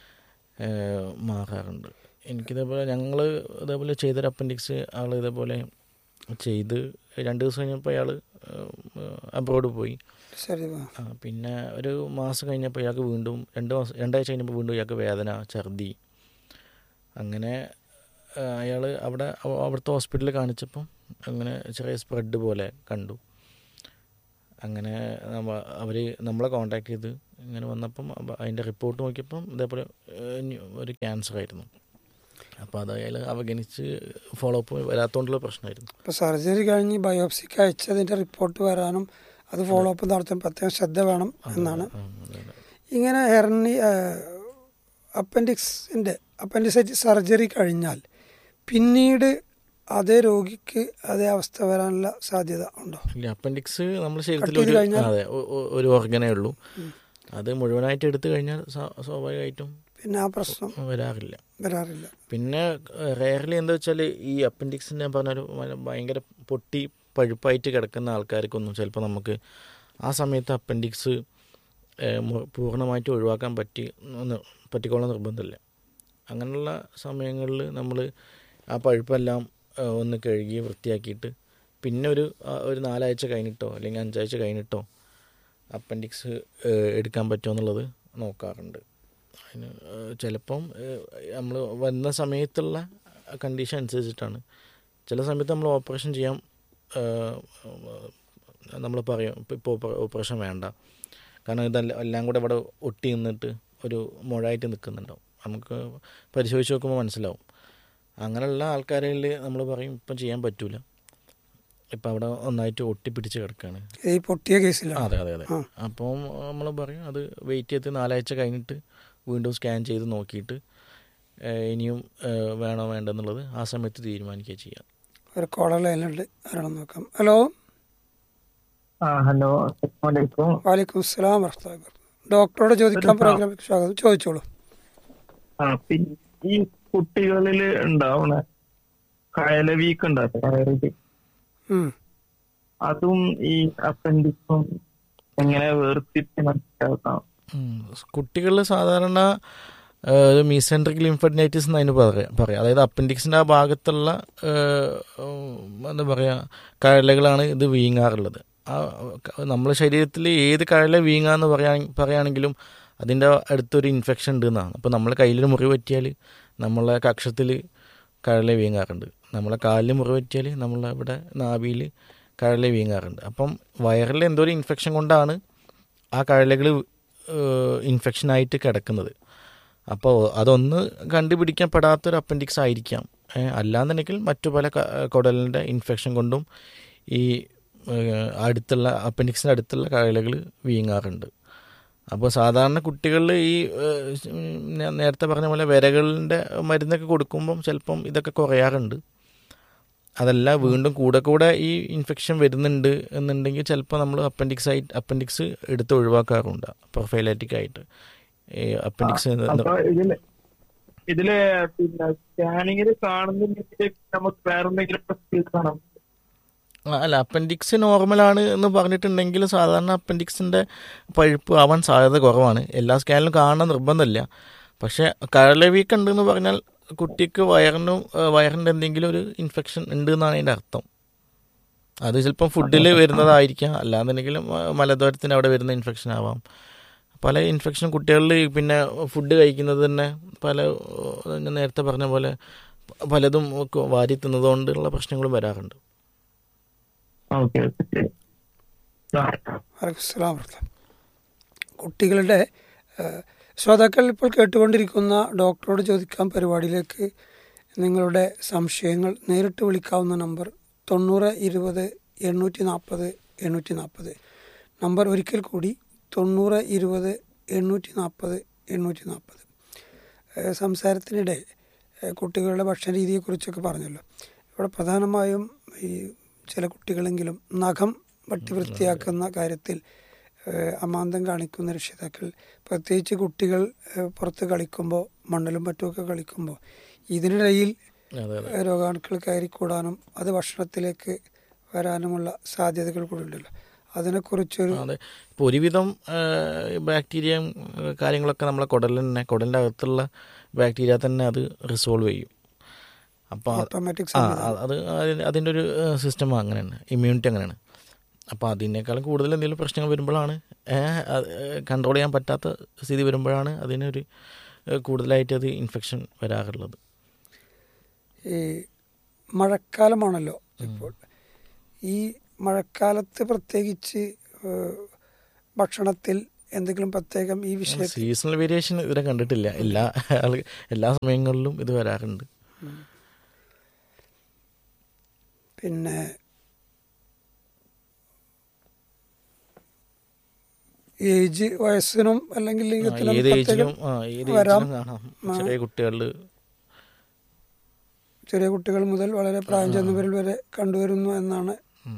മാറാറുണ്ട് എനിക്കിതേപോലെ ഞങ്ങൾ ഇതേപോലെ ചെയ്തൊരു അപ്പൻഡിക്സ് ആൾ ഇതേപോലെ ചെയ്ത് രണ്ട് ദിവസം കഴിഞ്ഞപ്പോൾ അയാൾ അബ്രോഡ് പോയി ശരി ആ. ആ, പിന്നെ ഒരു മാസം കഴിഞ്ഞപ്പോൾ ഇയാൾക്ക് വീണ്ടും രണ്ട് മാസം രണ്ടാഴ്ച കഴിഞ്ഞപ്പോൾ വീണ്ടും ഇയാൾക്ക് വേദന ഛർദി അങ്ങനെ അയാൾ അവിടെ അവ- അവിടുത്തെ ഹോസ്പിറ്റലിൽ കാണിച്ചപ്പം അങ്ങനെ ചെറിയ സ്പ്രെഡ് പോലെ കണ്ടു അങ്ങനെ അവർ നമ്മളെ കോണ്ടാക്ട് ചെയ്ത് ഇങ്ങനെ വന്നപ്പം അപ്പ- അതിൻ്റെ റിപ്പോർട്ട് നോക്കിയപ്പം ഇതേപോലെ ഏഹ്, ന്യൂ- ഒരു ക്യാൻസർ ആയിരുന്നു അപ്പോൾ അത് അയാൾ അവഗണിച്ച് ഫോളോ അപ്പ് വരാത്തതുകൊണ്ടുള്ള പ്രശ്നമായിരുന്നു ഇപ്പോൾ സർജറി കഴിഞ്ഞ് ബയോപ്സിക്ക് അയച്ചതിൻ്റെ റിപ്പോർട്ട് വരാനും അത് ഫോളോ അപ്പ് നടത്താൻ പ്രത്യേകം ശ്രദ്ധ വേണം എന്നാണ് ആ, അതെ, അതെ. ഇങ്ങനെ ഹെർണി അപ്പൻഡിക്സിൻ്റെ അപ്പൻഡിസൈറ്റ് സർജറി കഴിഞ്ഞാൽ പിന്നീട് അതേ രോഗിക്ക് അതേ അവസ്ഥ വരാനുള്ള സാധ്യത ഉണ്ടോ ഇല്ല അപ്പൻഡിക്സ് നമ്മൾ ശരീരത്തിൽ ചെയ്ത് ഒരു കഴിഞ്ഞാൽ? അതെ ഒ- ഒ- ഒരു ഓർഗനേ ഉള്ളൂ അത് മുഴുവനായിട്ട് എടുത്തു കഴിഞ്ഞാൽ സ്വാ- സ്വാഭാവികമായിട്ടും പിന്നെ ആ പ്രശ്നം വരാറില്ല വരാറില്ല പിന്നെ റെയർലി എന്താ വെച്ചാൽ ഈ അപ്പൻഡിക്സിന് ഞാൻ പറഞ്ഞൊരു ഭയ- ഭയങ്കര പൊട്ടി പഴുപ്പായിട്ട് കിടക്കുന്ന ആൾക്കാർക്കൊന്നും ചിലപ്പോൾ നമുക്ക് ആ സമയത്ത് അപ്പൻഡിക്സ് പൂർണ്ണമായിട്ട് ഒഴിവാക്കാൻ പറ്റി ഒന്ന് പറ്റിക്കോളാൻ നിർബന്ധമില്ല അങ്ങനെയുള്ള സമയങ്ങളിൽ നമ്മൾ ആ പഴുപ്പെല്ലാം ഏഹ്, ഒന്ന് കഴുകി വൃത്തിയാക്കിയിട്ട് പിന്നെ ഒരു ആ, ഒരു നാലാഴ്ച കഴിഞ്ഞിട്ടോ അല്ലെങ്കിൽ അഞ്ചാഴ്ച കഴിഞ്ഞിട്ടോ അപ്പൻഡിക്സ് എടുക്കാൻ പറ്റുമോ എന്നുള്ളത് നോക്കാറുണ്ട് അതിന് ഏഹ്, ചിലപ്പം നമ്മൾ വന്ന സമയത്തുള്ള കണ്ടീഷൻ അനുസരിച്ചിട്ടാണ് ചില സമയത്ത് നമ്മൾ ഓപ്പറേഷൻ ചെയ്യാം നമ്മൾ പറയും ഇപ്പോൾ ഇപ്പോൾ ഓപ്പറേഷൻ വേണ്ട കാരണം ഇതെല്ലാം എല്ലാം കൂടെ ഇവിടെ ഒട്ടി നിന്നിട്ട് ഒരു മുഴായിട്ട് നിൽക്കുന്നുണ്ടാവും നമുക്ക് പരിശോധിച്ച് നോക്കുമ്പോൾ മനസ്സിലാവും അങ്ങനെയുള്ള ആൾക്കാരിൽ നമ്മൾ പറയും ഇപ്പം ചെയ്യാൻ പറ്റൂല ഇപ്പം അവിടെ ഒന്നായിട്ട് ഒട്ടിപ്പിടിച്ച് കിടക്കുകയാണ് ഈ പൊട്ടിയ കേസിലാണ് അതെ അതെ അതെ ആ. അപ്പം നമ്മൾ പറയും അത് വെയിറ്റ് ചെയ്ത് നാലാഴ്ച കഴിഞ്ഞിട്ട് വീണ്ടും സ്കാൻ ചെയ്ത് നോക്കിയിട്ട് ഏഹ്, ഇനിയും ഏഹ്, വേണോ വേണ്ടെന്നുള്ളത് ആ സമയത്ത് തീരുമാനിക്കുക ചെയ്യാം ഒരു കോളർ ലൈനുണ്ട് ആരാണെന്ന് നോക്കാം ഹലോ ആ ഹലോ അസ്സലാമലൈക്കും വാലിക്കും അസ്സലാം വർഹമത്തുള്ളാഹി വബറകാതുഹു. ഡോക്ടറോട് ചോദിക്കാൻ ഒരു പ്രോഗ്രാമിൽ സ്വാഗതം ചോദിച്ചോളൂ ആ പിന്നെ ഈ കുട്ടികളിൽ ഉണ്ടാവണ കയല വീക്ക് ഉണ്ടാവും കയറില് ഉം. അതും ഈ അപ്പൻഡിക്സും എങ്ങനെ വേർതിരിച്ച് മനസ്സിലാക്കാം കുട്ടികളിൽ സാധാരണ ഏഹ്, ഒരു മീസെൻട്രിക് ലിംഫഡിനൈറ്റിസ് എന്ന് അതിന് പറയാം പറയാം അതായത് അപ്പൻഡിക്സിൻ്റെ ആ ഭാഗത്തുള്ള ഏഹ്, ഉം, എന്താ പറയുക കഴലകളാണ് ഇത് വീങ്ങാറുള്ളത് ആ നമ്മുടെ ശരീരത്തിൽ ഏത് കഴല വീങ്ങാന്ന് പറയാ പറയുകയാണെങ്കിലും അതിൻ്റെ അടുത്തൊരു ഇൻഫെക്ഷൻ ഉണ്ട് എന്നാണ് അപ്പോൾ നമ്മളെ കയ്യിൽ മുറിവ് പറ്റിയാൽ നമ്മളെ കക്ഷത്തിൽ കഴല വീങ്ങാറുണ്ട് നമ്മളെ കാലിൽ മുറിവ് പറ്റിയാൽ നമ്മളെ ഇവിടെ നാഭിയിൽ കഴല വീങ്ങാറുണ്ട് അപ്പം വയറിൽ എന്തോ ഒരു ഇൻഫെക്ഷൻ കൊണ്ടാണ് ആ കഴലകൾ ഇൻഫെക്ഷനായിട്ട് കിടക്കുന്നത് അപ്പോൾ അതൊന്ന് കണ്ടുപിടിക്കാൻ പെടാത്തൊരു അപ്പൻഡിക്സ് ആയിരിക്കാം ഏ, അല്ലാന്നുണ്ടെങ്കിൽ മറ്റു പല ക- കുടലിൻ്റെ ഇൻഫെക്ഷൻ കൊണ്ടും ഈ ഏ, അടുത്തുള്ള അപ്പൻഡിക്സിൻ്റെ അടുത്തുള്ള കഴലകൾ വീങ്ങാറുണ്ട് അപ്പോൾ സാധാരണ കുട്ടികളിൽ ഈ ഏ, ഞാൻ നേരത്തെ പറഞ്ഞ പോലെ വിരകളിൻ്റെ മരുന്നൊക്കെ കൊടുക്കുമ്പം ചിലപ്പം ഇതൊക്കെ കുറയാറുണ്ട് അതല്ല വീണ്ടും കൂടെ കൂടെ ഈ ഇൻഫെക്ഷൻ വരുന്നുണ്ട് എന്നുണ്ടെങ്കിൽ ചിലപ്പോൾ നമ്മൾ അപ്പൻഡിക്സ് ആയിട്ട് അപ്പൻഡിക്സ് എടുത്ത് ഒഴിവാക്കാറുണ്ട് പ്രൊഫൈലാറ്റിക് ആയിട്ട് ഈ അപ്പൻഡിക്സ് അപ്പൊ ഇതില് ഇതില് പിന്നെ സ്കാനിങ്ങിൽ കാണുന്നില്ലെങ്കിൽ നമുക്ക് വേറെ എന്തെങ്കിലും പ്രശ്നം കാണാം ആ, അല്ല അപ്പൻഡിക്സ് നോർമലാണ് എന്ന് പറഞ്ഞിട്ടുണ്ടെങ്കിൽ സാധാരണ അപ്പൻഡിക്സിൻ്റെ പഴുപ്പ് ആവാൻ സാധ്യത കുറവാണ് എല്ലാ സ്കാനിലും കാണാൻ നിർബന്ധമില്ല പക്ഷേ കരള വീക്ക് ഉണ്ടെന്ന് പറഞ്ഞാൽ കുട്ടിക്ക് വയറിനും ആ, വയറിൻ്റെ എന്തെങ്കിലും ഒരു ഇൻഫെക്ഷൻ ഉണ്ട് എന്നാണ് അതിൻ്റെ അർത്ഥം അത് ചിലപ്പം ഫുഡിൽ വരുന്നതായിരിക്കാം അല്ലാന്നുണ്ടെങ്കിലും ആ, മലദ്വാരത്തിൻ്റെ അവിടെ വരുന്ന ഇൻഫെക്ഷൻ ആവാം പല ഇൻഫെക്ഷൻ കുട്ടികളിൽ പിന്നെ ഫുഡ് കഴിക്കുന്നത് തന്നെ പല ആ, ഞാൻ നേരത്തെ പറഞ്ഞ പോലെ പലതും ഒക്കെ വാരി തിന്നതുകൊണ്ടുള്ള പ്രശ്നങ്ങളും വരാറുണ്ട് ഓക്കെ ഓക്കെ അലൈക്കുസ്സലാം വറഹ്മത്തുള്ളാഹി. കുട്ടികളുടെ ഏഹ്, ശ്രോതാക്കൾ ഇപ്പോൾ കേട്ടുകൊണ്ടിരിക്കുന്ന ഡോക്ടറോട് ചോദിക്കാൻ പരിപാടിയിലേക്ക് നിങ്ങളുടെ സംശയങ്ങൾ നേരിട്ട് വിളിക്കാവുന്ന നമ്പർ തൊണ്ണൂറ് ഇരുപത് എണ്ണൂറ്റി നാൽപ്പത് എണ്ണൂറ്റി നാൽപ്പത് നമ്പർ ഒരിക്കൽ കൂടി തൊണ്ണൂറ് ഇരുപത് എണ്ണൂറ്റി നാൽപ്പത് എണ്ണൂറ്റി നാൽപ്പത് സംസാരത്തിനിടെ ഏഹ്, കുട്ടികളുടെ ഭക്ഷണ രീതിയെക്കുറിച്ചൊക്കെ പറഞ്ഞല്ലോ ഇവിടെ പ്രധാനമായും ഈ ചില കുട്ടികളെങ്കിലും നഖം വട്ടി വൃത്തിയാക്കുന്ന കാര്യത്തിൽ ഏഹ്, അമാന്തം കാണിക്കുന്ന രക്ഷിതാക്കൾ പ്രത്യേകിച്ച് കുട്ടികൾ ഏഹ്, പുറത്ത് കളിക്കുമ്പോൾ മണ്ണലും മറ്റുമൊക്കെ കളിക്കുമ്പോൾ ഇതിനിടയിൽ അതെ അതെ ഏഹ്, രോഗാണുക്കൾ കയറിക്കൂടാനും അത് ഭക്ഷണത്തിലേക്ക് വരാനുമുള്ള സാധ്യതകൾ കൂടി ഉണ്ടല്ലോ അതിനെക്കുറിച്ചൊരു അതെ ഇപ്പോൾ ഒരുവിധം ബാക്ടീരിയയും കാര്യങ്ങളൊക്കെ നമ്മളെ കുടലിൽ തന്നെ കുടലിൻ്റെ അകത്തുള്ള ബാക്ടീരിയ തന്നെ അത് റിസോൾവ് ചെയ്യും അപ്പോൾ ഓട്ടോമാറ്റിക് ആ അ- അത് അതിന് അതിൻ്റെ ഒരു സിസ്റ്റം അങ്ങനെയാണ് ഇമ്മ്യൂണിറ്റി അങ്ങനെയാണ് അപ്പോൾ അതിനേക്കാളും കൂടുതൽ എന്തെങ്കിലും പ്രശ്നങ്ങൾ വരുമ്പോഴാണ് കൺട്രോൾ ചെയ്യാൻ പറ്റാത്ത സ്ഥിതി വരുമ്പോഴാണ് അതിനൊരു ഏഹ്, കൂടുതലായിട്ട് അത് ഇൻഫെക്ഷൻ വരാറുള്ളത് ഈ മഴക്കാലമാണല്ലോ ഇപ്പോൾ ഈ മഴക്കാലത്ത് പ്രത്യേകിച്ച് ഏഹ്, ഭക്ഷണത്തിൽ എന്തെങ്കിലും പ്രത്യേകം ഈ വിഷയത്തിൽ സീസണൽ വേരിയേഷൻ ഇതുവരെ കണ്ടിട്ടില്ല എല്ലാ ആള് എല്ലാ സമയങ്ങളിലും ഇത് വരാറുണ്ട് പിന്നെ ഏജ് വയസ്സിനും അല്ലെങ്കിൽ ആ, ലിംഗത്തിനും ഏത് പ്രത്യേകം ഏജിലും ആ ഏത് വരാം. ഏജിലും കാണാം ചെറിയ കുട്ടികളിൽ ചെറിയ കുട്ടികൾ മുതൽ വളരെ പ്രായം ചെന്നവരിൽ വരെ കണ്ടുവരുന്നു എന്നാണ്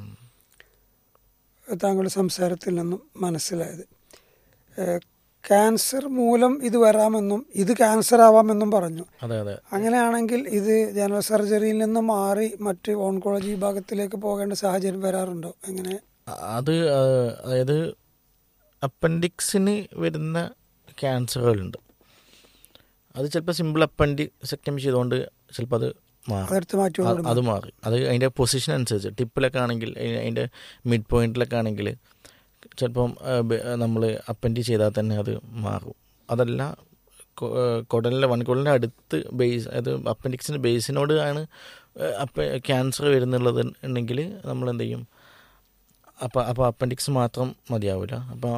താങ്കളുടെ സംസാരത്തിൽ നിന്നും മനസ്സിലായത് ഏഹ്, ക്യാൻസർ മൂലം ഇത് വരാമെന്നും ഇത് ക്യാൻസർ ആവാമെന്നും പറഞ്ഞു അതെ അതെ അങ്ങനെയാണെങ്കിൽ ഇത് ജനറൽ സർജറിയിൽ നിന്ന് മാറി മറ്റ് ഓൺകോളജി വിഭാഗത്തിലേക്ക് പോകേണ്ട സാഹചര്യം വരാറുണ്ടോ എങ്ങനെ അത് ആ, അതായത് അപ്പൻഡിക്സിന് വരുന്ന ക്യാൻസറുകളുണ്ട് അത് ചിലപ്പോൾ സിമ്പിൾ അപ്പൻഡി സെക്ടമി ചെയ്തുകൊണ്ട് ചിലപ്പോൾ അത് മാറും അതെടുത്ത് മാറ്റി അ- അത് മാറി അത് അതിൻ്റെ പൊസിഷൻ അനുസരിച്ച് ടിപ്പിലൊക്കെ ആണെങ്കിൽ അയി- അതിൻ്റെ മിഡ് പോയിന്റിലൊക്കെ ആണെങ്കിൽ ചിലപ്പം നമ്മൾ അപ്പൻഡി ചെയ്താൽ തന്നെ അത് മാറും അതല്ല കൊ- ഏഹ് കുടലിൻ്റെ വൻകുടലിൻ്റെ അടുത്ത് ബേസ് അത് അപ്പൻഡിക്സിൻ്റെ ബേസിനോട് ആണ് അപ്പ ക്യാൻസർ വരുന്നുള്ളത് ഉണ്ടെങ്കിൽ നമ്മൾ എന്ത് ചെയ്യും അപ്പോൾ അപ്പോൾ അപ്പൻഡിക്സ് മാത്രം മതിയാവില്ല അപ്പോൾ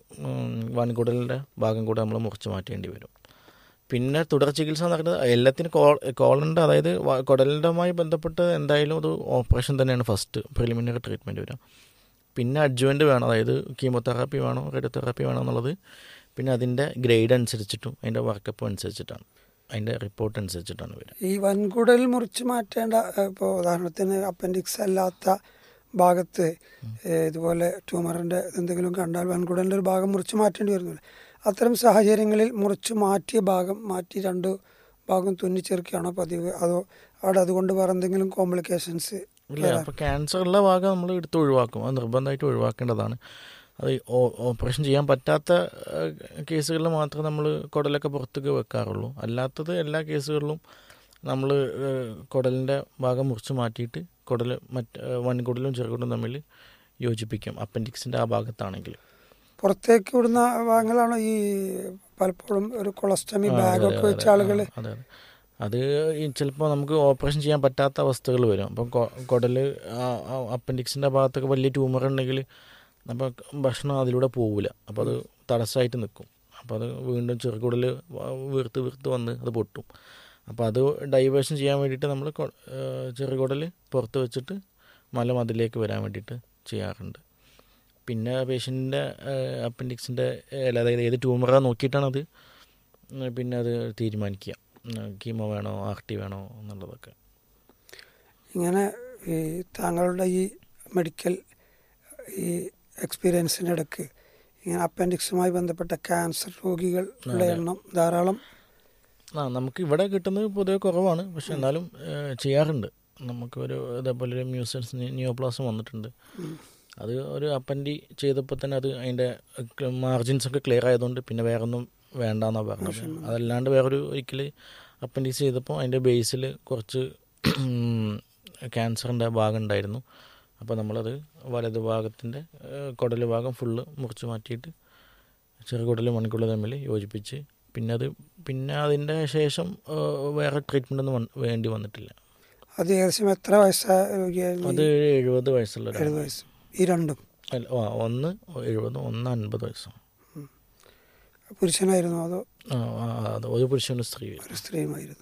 വൻകുടലിൻ്റെ ഭാഗം കൂടെ നമ്മൾ മുറിച്ച് മാറ്റേണ്ടി വരും പിന്നെ തുടർ ചികിത്സ എന്ന് പറയുന്നത് എല്ലാത്തിനും കോ കോളൻ്റെ അതായത് വ- കുടലിൻ്റെമായി ബന്ധപ്പെട്ട് എന്തായാലും അത് ഓപ്പറേഷൻ തന്നെയാണ് ഫസ്റ്റ് പ്രിലിമിനറി ട്രീറ്റ്മെൻറ്റ് വരിക പിന്നെ അഡ്ജുവൻ്റ് വേണം അതായത് കീമോതെറാപ്പി വേണോ റേഡിയോതെറാപ്പി വേണോ എന്നുള്ളത് പിന്നെ അതിൻ്റെ ഗ്രേഡ് അനുസരിച്ചിട്ടും അതിൻ്റെ വർക്കപ്പ് അനുസരിച്ചിട്ടാണ് അതിൻ്റെ റിപ്പോർട്ട് അനുസരിച്ചിട്ടാണ് വരിക ഈ വൻകുടൽ മുറിച്ച് മാറ്റേണ്ട ഇപ്പോൾ ഉദാഹരണത്തിന് അപ്പൻഡിക്സ് അല്ലാത്ത ഭാഗത്ത് ഏഹ്, ഇതുപോലെ ട്യൂമറിൻ്റെ എന്തെങ്കിലും കണ്ടാൽ വൻകുടലിൻ്റെ ഒരു ഭാഗം മുറിച്ച് മാറ്റേണ്ടി വരുന്നില്ല അത്തരം സാഹചര്യങ്ങളിൽ മുറിച്ച് മാറ്റിയ ഭാഗം മാറ്റി രണ്ട് ഭാഗം തുന്നിച്ചേർക്കുകയാണോ പതിവ് അതോ അവിടെ അതുകൊണ്ട് വേറെ എന്തെങ്കിലും കോംപ്ലിക്കേഷൻസ് ഇല്ല അപ്പോൾ ക്യാൻസർ ഉള്ള ഭാഗം നമ്മൾ എടുത്ത് ഒഴിവാക്കും അത് നിർബന്ധമായിട്ട് ഒഴിവാക്കേണ്ടതാണ് അത് ഓ- ഓപ്പറേഷൻ ചെയ്യാൻ പറ്റാത്ത കേസുകളിൽ മാത്രമേ നമ്മൾ കുടലൊക്കെ പുറത്തേക്ക് വെക്കാറുള്ളൂ അല്ലാത്തത് എല്ലാ കേസുകളിലും നമ്മൾ കുടലിൻ്റെ ഭാഗം മുറിച്ച് മാറ്റിയിട്ട് കുടൽ മറ്റ് ഏഹ്, വൻകുടലും ചെറുകുടലും തമ്മിൽ യോജിപ്പിക്കും അപ്പൻഡിക്സിൻ്റെ ആ ഭാഗത്താണെങ്കിൽ പുറത്തേക്ക് വിടുന്ന ഭാഗങ്ങളാണോ ഈ പലപ്പോഴും ഒരു കൊളസ്റ്റമി ബാഗൊക്കെ വെച്ച ആളുകൾ അതെ അതെ അത് ചിലപ്പോൾ നമുക്ക് ഓപ്പറേഷൻ ചെയ്യാൻ പറ്റാത്ത അവസ്ഥകൾ വരും അപ്പം കുടൽ അപ്പൻഡിക്സിൻ്റെ ഭാഗത്തൊക്കെ വലിയ ട്യൂമർ ഉണ്ടെങ്കിൽ അപ്പോൾ ഭക്ഷണം അതിലൂടെ പോവില്ല അപ്പോൾ അത് തടസ്സമായിട്ട് നിൽക്കും അപ്പോൾ അത് വീണ്ടും ചെറുകുടൽ വീർത്ത് വീർത്ത് വന്ന് അത് പൊട്ടും അപ്പോൾ അത് ഡൈവേഷൻ ചെയ്യാൻ വേണ്ടിയിട്ട് നമ്മൾ ചെറുകുടൽ പുറത്ത് വെച്ചിട്ട് മലം അതിലേക്ക് വരാൻ വേണ്ടിയിട്ട് ചെയ്യാറുണ്ട് പിന്നെ പേഷ്യൻറ്റിൻ്റെ അപ്പൻഡിക്സിൻ്റെ അതായത് ഏത് ട്യൂമറാണ് നോക്കിയിട്ടാണ് അത് പിന്നെ അത് തീരുമാനിക്കുക കീമോ വേണോ ആർ ടി വേണോ എന്നുള്ളതൊക്കെ ഇങ്ങനെ ഈ താങ്കളുടെ ഈ മെഡിക്കൽ ഈ എക്സ്പീരിയൻസിൻ്റെ ഇടയ്ക്ക് ഇങ്ങനെ അപ്പൻഡിക്സുമായി ബന്ധപ്പെട്ട ക്യാൻസർ രോഗികളുടെ എണ്ണം ധാരാളം ആ നമുക്ക് ഇവിടെ കിട്ടുന്നത് പൊതുവെ കുറവാണ് പക്ഷെ എന്നാലും ഏഹ്, ചെയ്യാറുണ്ട് നമുക്കൊരു ഇതേപോലെ ഒരു മ്യൂസിയൻസ് നിയോപ്ലാസം വന്നിട്ടുണ്ട് അത് ഒരു അപ്പൻഡി ചെയ്തപ്പോൾ തന്നെ അത് അതിൻ്റെ മാർജിൻസ് ഒക്കെ ക്ലിയർ ആയതുകൊണ്ട് പിന്നെ വേറെ ഒന്നും വേണ്ടെന്നാണ് പറഞ്ഞത് അതല്ലാണ്ട് വേറൊരു ഒരിക്കൽ അപ്പൻഡിക്സ് ചെയ്തപ്പോൾ അതിൻ്റെ ബേസിൽ കുറച്ച് ക്യാൻസറിൻ്റെ ഭാഗം ഉണ്ടായിരുന്നു അപ്പോൾ നമ്മളത് വലത് ഭാഗത്തിൻ്റെ കുടൽ ഭാഗം ഫുള്ള് മുറിച്ച് മാറ്റിയിട്ട് ചെറുകുടലും മണിക്കുടലും തമ്മിൽ യോജിപ്പിച്ച് പിന്നെ അത് പിന്നെ അതിൻ്റെ ശേഷം ഏഹ്, വേറെ ട്രീറ്റ്മെൻ്റ് ഒന്നും വന്ന് വേണ്ടി വന്നിട്ടില്ല അത് ഏകദേശം എത്ര വയസ്സായിരുന്നു അത് എഴുപത് വയസ്സുള്ള ഒരാൾ എഴുപത് വയസ്സ് ഈ രണ്ടും അല്ല ആ, ഒന്ന് എഴുപത് ഒന്ന് അൻപത് വയസ്സും പുരുഷനായിരുന്നു അതോ ആ, ആ, അത് ഒരു പുരുഷനും സ്ത്രീ ഒരു സ്ത്രീയുമായിരുന്നു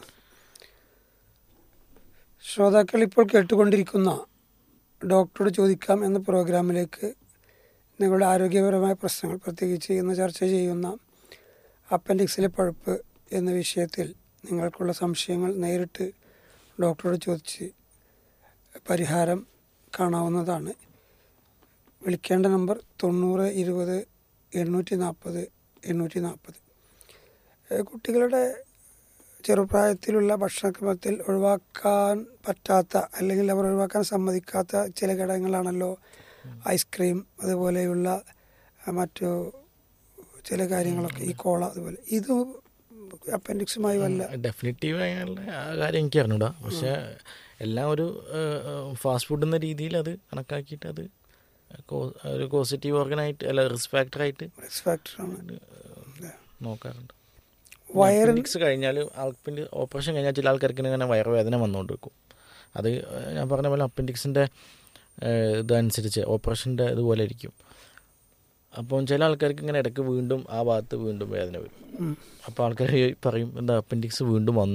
ശ്രോതാക്കൾ ഇപ്പോൾ കേട്ടുകൊണ്ടിരിക്കുന്ന ഡോക്ടറോട് ചോദിക്കാം എന്ന പ്രോഗ്രാമിലേക്ക് നിങ്ങളുടെ ആരോഗ്യപരമായ പ്രശ്നങ്ങൾ പ്രത്യേകിച്ച് ഇന്ന് ചർച്ച ചെയ്യുന്ന അപ്പൻഡിക്സിലെ പഴുപ്പ് എന്ന വിഷയത്തിൽ നിങ്ങൾക്കുള്ള സംശയങ്ങൾ നേരിട്ട് ഡോക്ടറോട് ചോദിച്ച് പരിഹാരം കാണാവുന്നതാണ് വിളിക്കേണ്ട നമ്പർ തൊണ്ണൂറ് ഇരുപത് എണ്ണൂറ്റി നാൽപ്പത് എണ്ണൂറ്റി നാൽപ്പത് കുട്ടികളുടെ ചെറുപ്രായത്തിലുള്ള ഭക്ഷണക്രമത്തിൽ ഒഴിവാക്കാൻ പറ്റാത്ത അല്ലെങ്കിൽ അവർ ഒഴിവാക്കാൻ സമ്മതിക്കാത്ത ചില ഘടകങ്ങളാണല്ലോ ഐസ്ക്രീം അതുപോലെയുള്ള ആ, മറ്റു ചില കാര്യങ്ങളൊക്കെ ഈ കോള അതുപോലെ ഇത് അപ്പൻഡിക്സുമായി വല്ല ഡെഫിനറ്റീവ് ആയുള്ള ആ കാര്യം എനിക്ക് അറിഞ്ഞൂടാ പക്ഷെ എല്ലാം ഒരു ഫാസ്റ്റ് ഫുഡ് എന്ന രീതിയിൽ അത് കണക്കാക്കിയിട്ട് അത് കോ- ഒരു പോസിറ്റീവ് ഓർഗനായിട്ട് അല്ല റിസ്ക് ഫാക്ടറായിട്ട് റിസ്ക് ഫാക്ടറാണ് നോക്കാറുണ്ട് വയറിൻ അപ്പൻഡിക്സ് കഴിഞ്ഞാൽ ആൾപ്പിൻ്റെ ഓപ്പറേഷൻ കഴിഞ്ഞാൽ ചില ആൾക്കാർക്ക് ഇങ്ങനെ വയറുവേദന വന്നുകൊണ്ട് വെക്കും അത് ഞാൻ പറഞ്ഞ പോലെ അപ്പൻഡിക്സിൻ്റെ ഇതനുസരിച്ച് ഓപ്പറേഷൻ്റെ ഇതുപോലെ ഇരിക്കും അപ്പം ചില ആൾക്കാർക്ക് ഇങ്ങനെ ഇടയ്ക്ക് വീണ്ടും ആ ഭാഗത്ത് വീണ്ടും വേദന വരും ഉം. അപ്പോൾ ആൾക്കാർ പറയും എന്താ അപ്പൻഡിക്സ് വീണ്ടും വന്നു